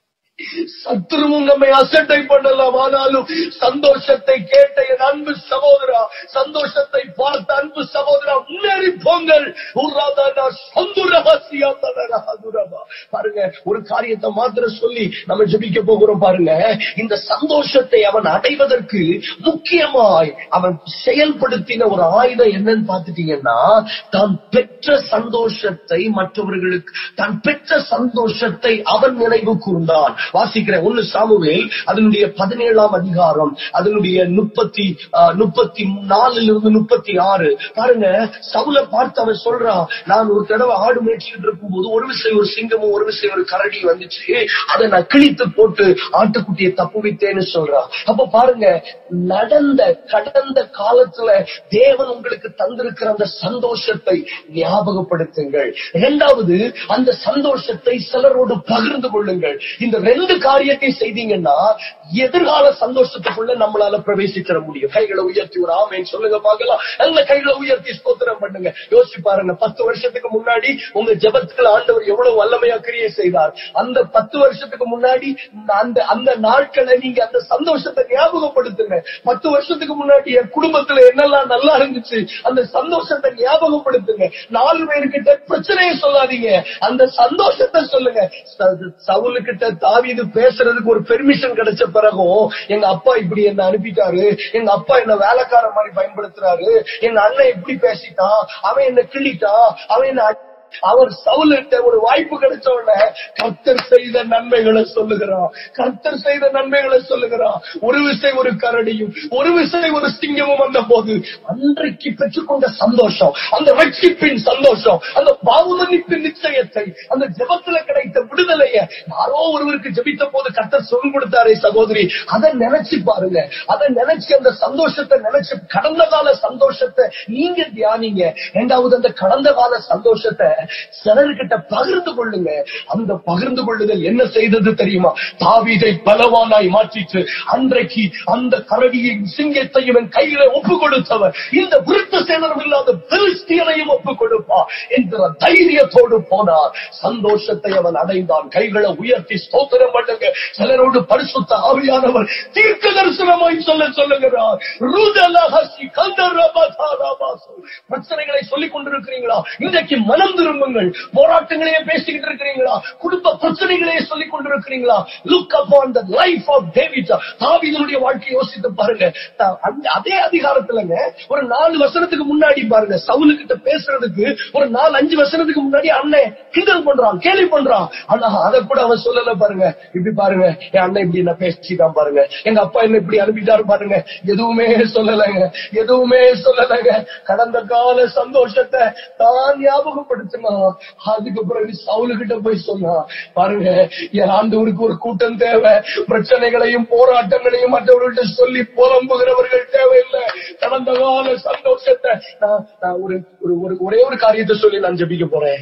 சத்துருவும் நம்மை அசட்டை பண்ணலாம் ஆனாலும் சந்தோஷத்தை கேட்ட என் அன்பு சகோதரா சந்தோஷத்தை பார்த்த அன்பு சகோதரா முன்னேறி போங்கள் உர்ராதானா சந்துரஹசியா தனரஹதுரபா. பாருங்க ஒரு காரியத்தை மாத்திரம் சொல்லி நம்ம ஜெபிக்க போகிறோம் பாருங்க இந்த சந்தோஷத்தை அவன் அடைவதற்கு முக்கியமாய் அவன் செயல்படுத்தின ஒரு ஆயுதம் என்னன்னு பார்த்துட்டீங்கன்னா தான் பெற்ற சந்தோஷத்தை மற்றவர்களுக்கு தான் பெற்ற சந்தோஷத்தை அவன் நினைவு கூர்ந்தான் வாசிக்கிறேன் ஒன்னு சாமுவேல் அதனுடைய பதினேழாம் அதிகாரம் அதனுடைய முப்பத்தி ஆஹ், முப்பத்தி நாலுல இருந்து முப்பத்தி ஆறு பாருங்க சவுல பார்த்து அவன் சொல்றான் நான் ஒரு தடவை ஆடு மேய்ச்சிட்டு இருக்கும்போது ஒரு விஷயம் ஒரு சிங்கமும் ஒரு விஷயம் ஒரு கரடி வந்துச்சு அதை நான் கிழித்து போட்டு ஆட்டுக்குட்டியை தப்பு வைத்தேன்னு சொல்றான் அப்ப பாருங்க நடந்த கடந்த காலத்துல தேவன் உங்களுக்கு தந்திருக்கிற அந்த சந்தோஷத்தை ஞாபகப்படுத்துங்கள் இரண்டாவது அந்த சந்தோஷத்தை சிலரோடு பகிர்ந்து கொள்ளுங்கள் இந்த ரெண்டு காரியத்தை செய்தீங்கன்னா எதிர்கால சந்தோஷத்துக்குள்ள நம்மளால பிரவேசிக்கிற முடியும் கைகளை உயர்த்தி ஒரு ஆமேன்னு சொல்லுங்க பார்க்கலாம் நல்ல கைகளை உயர்த்தி ஸ்தோத்திரம் பண்ணுங்க யோசிச்சு பாருங்க பத்து வருஷத்துக்கு முன்னாடி உங்க ஜெபத்துக்குள்ள ஆண்டவர் எவ்வளவு வல்லமையா கிரியை செய்தார் அந்த பத்து வருஷத்துக்கு முன்னாடி அந்த அந்த நாட்களை நீங்க அந்த சந்தோஷத்தை ஞாபகப்படுத்துங்க பத்து வருஷத்துக்கு முன்னாடி என் குடும்பத்துல என்னெல்லாம் நல்லா இருந்துச்சு அந்த சந்தோஷத்தை ஞாபகப்படுத்துங்க நாலு பேருக்கிட்ட பிரச்சனையை சொல்லாதீங்க அந்த சந்தோஷத்தை சொல்லுங்க ச- சவுலு கிட்ட தாவீது பேசுறதுக்கு ஒரு பெர்மிஷன் கிடைச்ச பிறகும் எங்க அப்பா இப்படி என்ன அனுப்பிட்டாரு எங்க அப்பா என்ன வேலைக்கார மாதிரி பயன்படுத்துறாரு எங்க அண்ணன் இப்படி பேசிட்டான் அவன் என்ன கிள்ளிட்டான் அவன் என்ன அடி- அவர் சவுலிட்ட ஒரு வாய்ப்பு கிடைச்ச உடனே கர்த்தர் செய்த நன்மைகளை சொல்லுகிறான் கர்த்தர் செய்த நன்மைகளை சொல்லுகிறான் ஒரு விசை ஒரு கரடியும் ஒரு விசை ஒரு சிங்கமும் வந்த போது அன்றைக்கு பெற்றுக்கொண்ட சந்தோஷம் அந்த ரட்சிப்பின் சந்தோஷம் அந்த பாவமன்னிப்பின் நிச்சயத்தை அந்த ஜெபத்துல கிடைத்த விடுதலைய யாரோ ஒருவருக்கு ஜெபித்த போது கர்த்தர் சொல் கொடுத்தாரே சகோதரி அதை நினைச்சு பாருங்க அதை நினைச்சு அந்த சந்தோஷத்தை நினைச்சு கடந்த கால சந்தோஷத்தை நீங்க தியானிங்க இரண்டாவது அந்த கடந்த கால சந்தோஷத்தை சிலர்கிட்ட பகிர்ந்து கொள்ளுங்க அந்த பகிர்ந்து கொள்ளுதல் என்ன செய்தது தெரியுமா தாவீதை பலவானாய் மாற்றிச்சு அன்றைக்கு அந்த கரடியின் சிங்கத்தையும் என் கையில ஒப்பு கொடுத்தவர் இந்த விருத்த சேதனம் இல்லாத பெலிஸ்தீனையும் ஒப்பு கொடுப்பா என்கிற தைரியத்தோடு போனார் சந்தோஷத்தை அவன் அடைந்தான் கைகளை உயர்த்தி ஸ்தோத்திரம் பண்ணுங்க சிலரோடு பரிசுத்த ஆவியானவர் தீர்க்க தரிசனமாய் சொல்ல சொல்லுகிறார் ருதலஹசி கந்தரபதாராபாசு. பிரச்சனைகளை சொல்லிக் கொண்டிருக்கிறீங்களா இன்றைக்கு மனம் திரும்புங்கள் போராட்டங்களையே பேசிக்கிட்டு இருக்கிறீங்களா குடும்ப பிரச்சனைகளையே சொல்லிக் கொண்டிருக்கிறீங்களா look upon the life of David தாவீதனுடைய வாழ்க்கையை யோசித்து பாருங்க த- அந்த- அதே அதிகாரத்துலங்க ஒரு நாலு வசனத்துக்கு முன்னாடி பாருங்க சவுலு கிட்ட பேசுறதுக்கு ஒரு நாலு அஞ்சு வசனத்துக்கு முன்னாடி அண்ணன் கிண்டல் பண்றான் கேலி பண்றான் ஆனா அதை கூட அவன் சொல்லல பாருங்க இப்படி பாருங்க என் அண்ணன் இப்படி என்ன பேசிட்டான் பாருங்க எங்க அப்பா என்ன இப்படி அனுப்பிட்டாரு பாருங்க எதுவுமே சொல்லலைங்க எதுவுமே சொல்லலைங்க கடந்த கால சந்தோஷத்தை தான் ஞாபகப்படுத்தினா அதுக்கு பிறகு சவுலு கிட்ட போய் சொன்னா பாருங்க என் ஆண்டவருக்கு ஒரு கூட்டம் தேவை பிரச்சனைகளையும் போராட்டங்களையும் மற்றவர்கள்ட்ட சொல்லி புலம்புகிறவர்கள் தேவையில்லை கடந்த கால சந்தோஷத்தை நான் நான் ஒரு ஒரு ஒரு- ஒரே ஒரு காரியத்தை சொல்லி நான் ஜெபிக்க போறேன்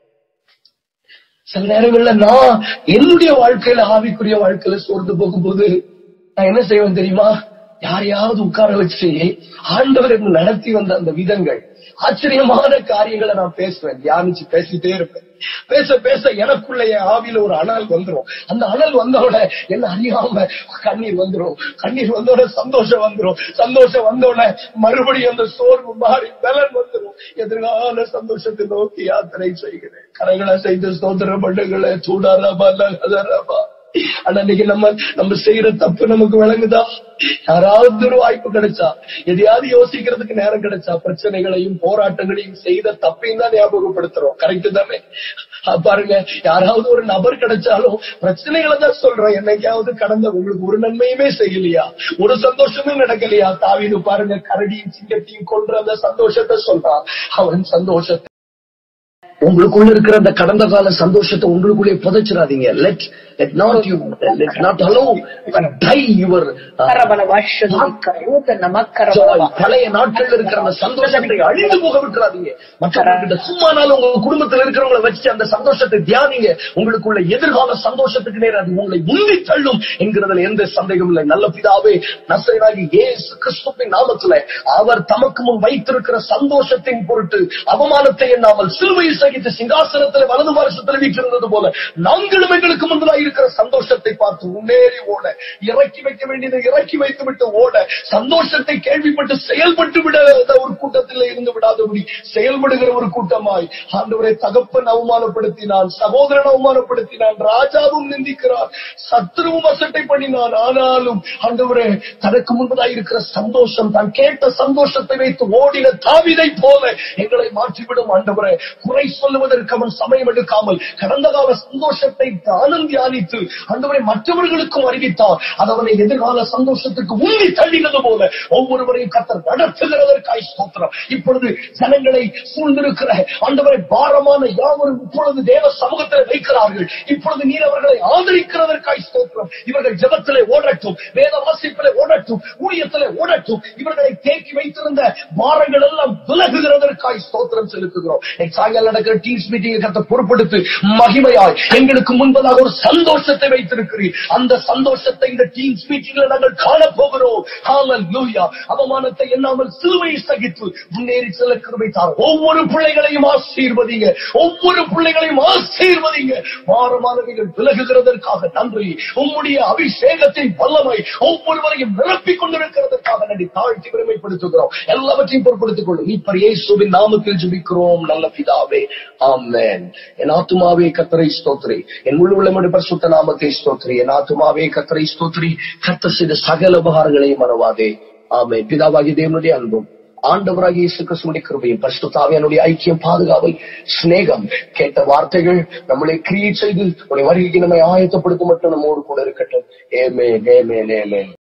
சில நேரங்கள்ல நான் என்னுடைய வாழ்க்கையில ஆவிக்குரிய வாழ்க்கையில சோர்ந்து போகும்போது நான் என்ன செய்வேன் தெரியுமா யாரையாவது உட்கார வச்சு ஆண்டவர் என்னை நடத்தி வந்த அந்த விதங்கள் ஆச்சரியமான காரியங்களை நான் பேசுவேன் தியானிச்சு பேசிட்டே இருப்பேன் பேச பேச எனக்குள்ள என் ஆவியில ஒரு அனல் வந்துரும் அந்த அனல் வந்தோட என்ன அறியாம கண்ணீர் வந்துரும் கண்ணீர் வந்தோட சந்தோஷம் வந்துரும் சந்தோஷம் வந்தோட மறுபடியும் அந்த சோர்வு மாறி பலன் வந்துரும் எதிர்கால சந்தோஷத்தை நோக்கி யாத்திரை செய்கிறேன் கரைகளை செய்து சோதர பண்ணுகளை சூடாரபா நகரபா ஆனா இன்னைக்கு நம்ம நம்ம செய்யற தப்பு நமக்கு விளங்குதா யாராவது ஒரு வாய்ப்பு கிடைச்சா எதையாவது யோசிக்கிறதுக்கு நேரம் கிடைச்சா பிரச்சனைகளையும் போராட்டங்களையும் செய்த தப்பையும் தான் ஞாபகப்படுத்துறோம் கரெக்ட் தானே அஹ் பாருங்க யாராவது ஒரு நபர் கிடைச்சாலும் பிரச்சனைகளை தான் சொல்றேன் என்னைக்காவது கடந்த உங்களுக்கு ஒரு நன்மையுமே செய்யலையா ஒரு சந்தோஷமே நடக்கலையா தாவீது பாருங்க கரடியும் சிங்கத்தையும் கொன்ற அந்த சந்தோஷத்தை சொல்றான் அவன் சந்தோஷத்தை உங்களுக்குள்ள இருக்கிற அந்த கடந்த கால சந்தோஷத்தை உங்களுக்குள்ளே புதைச்சிடாதீங்க let let not you let not allow die your கரபல வாஷதுலிக்க ரூத joy. நமக்கரபல பழைய நாட்கள்ல இருக்கிற அந்த சந்தோஷத்தை அழிந்து போக விட்டுறாதீங்க மற்றவங்க சும்மானாலும் உங்க குடும்பத்துல இருக்கிறவங்களை வச்சு அந்த சந்தோஷத்தை தியானிங்க உங்களுக்குள்ள எதிர்கால சந்தோஷத்துக்கு நேரம் அது உங்களை உந்தி தள்ளும் என்கிறதுல எந்த சந்தேகம் இல்லை நல்ல பிதாவே நசைனாகி இயேசு கிறிஸ்துவின் நாமத்துல அவர் தமக்கு முன் வைத்திருக்கிற சந்தோஷத்தின் பொருட்டு அவமானத்தை எண்ணாமல் சிலுவையை சகித்து சிங்காசனத்தில் வலது வருஷத்தில் வீற்றிருந்தது போல நாங்களும் எங்களுக்கு முன்பதாக இருக்கிற சந்தோஷத்தை பார்த்து முன்னேறி ஓட இறக்கி வைக்க வேண்டியதை இறக்கி வைத்து விட்டு ஓட சந்தோஷத்தை கேள்விப்பட்டு செயல்பட்டு விட ஒரு கூட்டத்தில் இருந்து விடாதபடி செயல்படுகிற ஒரு கூட்டமாய் ஆண்டவரை தகப்பன் அவமானப்படுத்தினான் சகோதரன் அவமானப்படுத்தினான் ராஜாவும் நிந்திக்கிறார் சத்ருவும் அசட்டை பண்ணினான் ஆனாலும் ஆண்டவரே தனக்கு முன்பதாக இருக்கிற சந்தோஷம் தான் கேட்ட சந்தோஷத்தை வைத்து ஓடின தாவிதை போல எங்களை மாற்றிவிடும் ஆண்டவரே குறை சொல்லுவதற்கு அவன் சமயம் எடுக்காமல் கடந்த கால சந்தோஷத்தை தானும் தியானித்து ஆண்டவரை மற்றவர்களுக்கும் அறிவித்தார் அது அவனை எதிர்கால சந்தோஷத்துக்கு உந்தி தள்ளினது போல ஒவ்வொருவரையும் கத்தர் நடத்துகிறதற்காய் ஸ்தோத்திரம் இப்பொழுது ஜனங்களை சூழ்ந்திருக்கிற ஆண்டவரை பாரமான யாவரும் இப்பொழுது தேவ சமூகத்தில் வைக்கிறார்கள் இப்பொழுது நீர் அவர்களை ஆதரிக்கிறதற்காய் ஸ்தோத்திரம் இவர்கள் ஜெபத்திலே ஓடட்டும் வேத வாசிப்பிலே ஓடட்டும் ஊழியத்திலே ஓடட்டும் இவர்களை தேக்கி வைத்திருந்த பாரங்கள் எல்லாம் விலகுகிறதற்காய் ஸ்தோத்திரம் செலுத்துகிறோம் இன்னைக்கு சாயங்காலம் நடக்கிற டீம்ஸ் மீட்டிங்கை கத்த பொறுப்படுத்து மகிமையாய் எங்களுக்கு முன்பதாக ஒரு சந்தோஷத்தை வைத்திருக்கிறீர் அந்த சந்தோஷத்தை இந்த டீம்ஸ் மீட்டிங்ல நாங்கள் காணப்போகிறோம் ஹalleluya அவமானத்தை எண்ணாமல் சிலுவையை சகித்து முன்னேறி செல்ல கிருபை தார் ஒவ்வொரு பிள்ளைகளையும் ஆசீர்வதிங்க ஒவ்வொரு பிள்ளைகளையும் ஆசீர்வதிங்க பாரமானவைகள் விலகுகிறதற்காக நன்றி உம்முடைய அபிஷேகத்தின் வல்லமை ஒவ்வொருவரையும் நிரப்பிக் கொண்டிருக்கிறதற்காக நன்றி தாழ்த்தி பெருமைப்படுத்துகிறோம் எல்லாவற்றையும் பொறுப்படுத்திக் கொள்ளும் இப்ப இயேசுவின் நாமத்தில் ஜெபிக்கிறோம் நல்ல பிதாவே ஆமென் என் ஆத்துமாவே கத்தரை ஸ்தோத்ரி என் முழு உள்ளமடி பரிசுத்த நாமத்தை ஸ்தோத்ரி என் ஆத்துமாவே கத்தரை ஸ்தோத்ரி கத்த செய்த சகல உபகாரங்களையும் மறவாதே ஆமென் பிதாவாகி தேவனுடைய அன்பும் ஆண்டவராகிய இயேசு கிறிஸ்துவின் கிருபையும் பரிசுத்தாவியனுடைய ஐக்கியம் பாதுகாவல் சிநேகம் கேட்ட வார்த்தைகள் நம்மளை கிரியேட் செய்து உடைய வருகைக்கு நம்மை ஆயத்தப்படுத்த மட்டும் நம்மோடு கூட இருக்கட்டும் ஏமே ஏமே ஏமே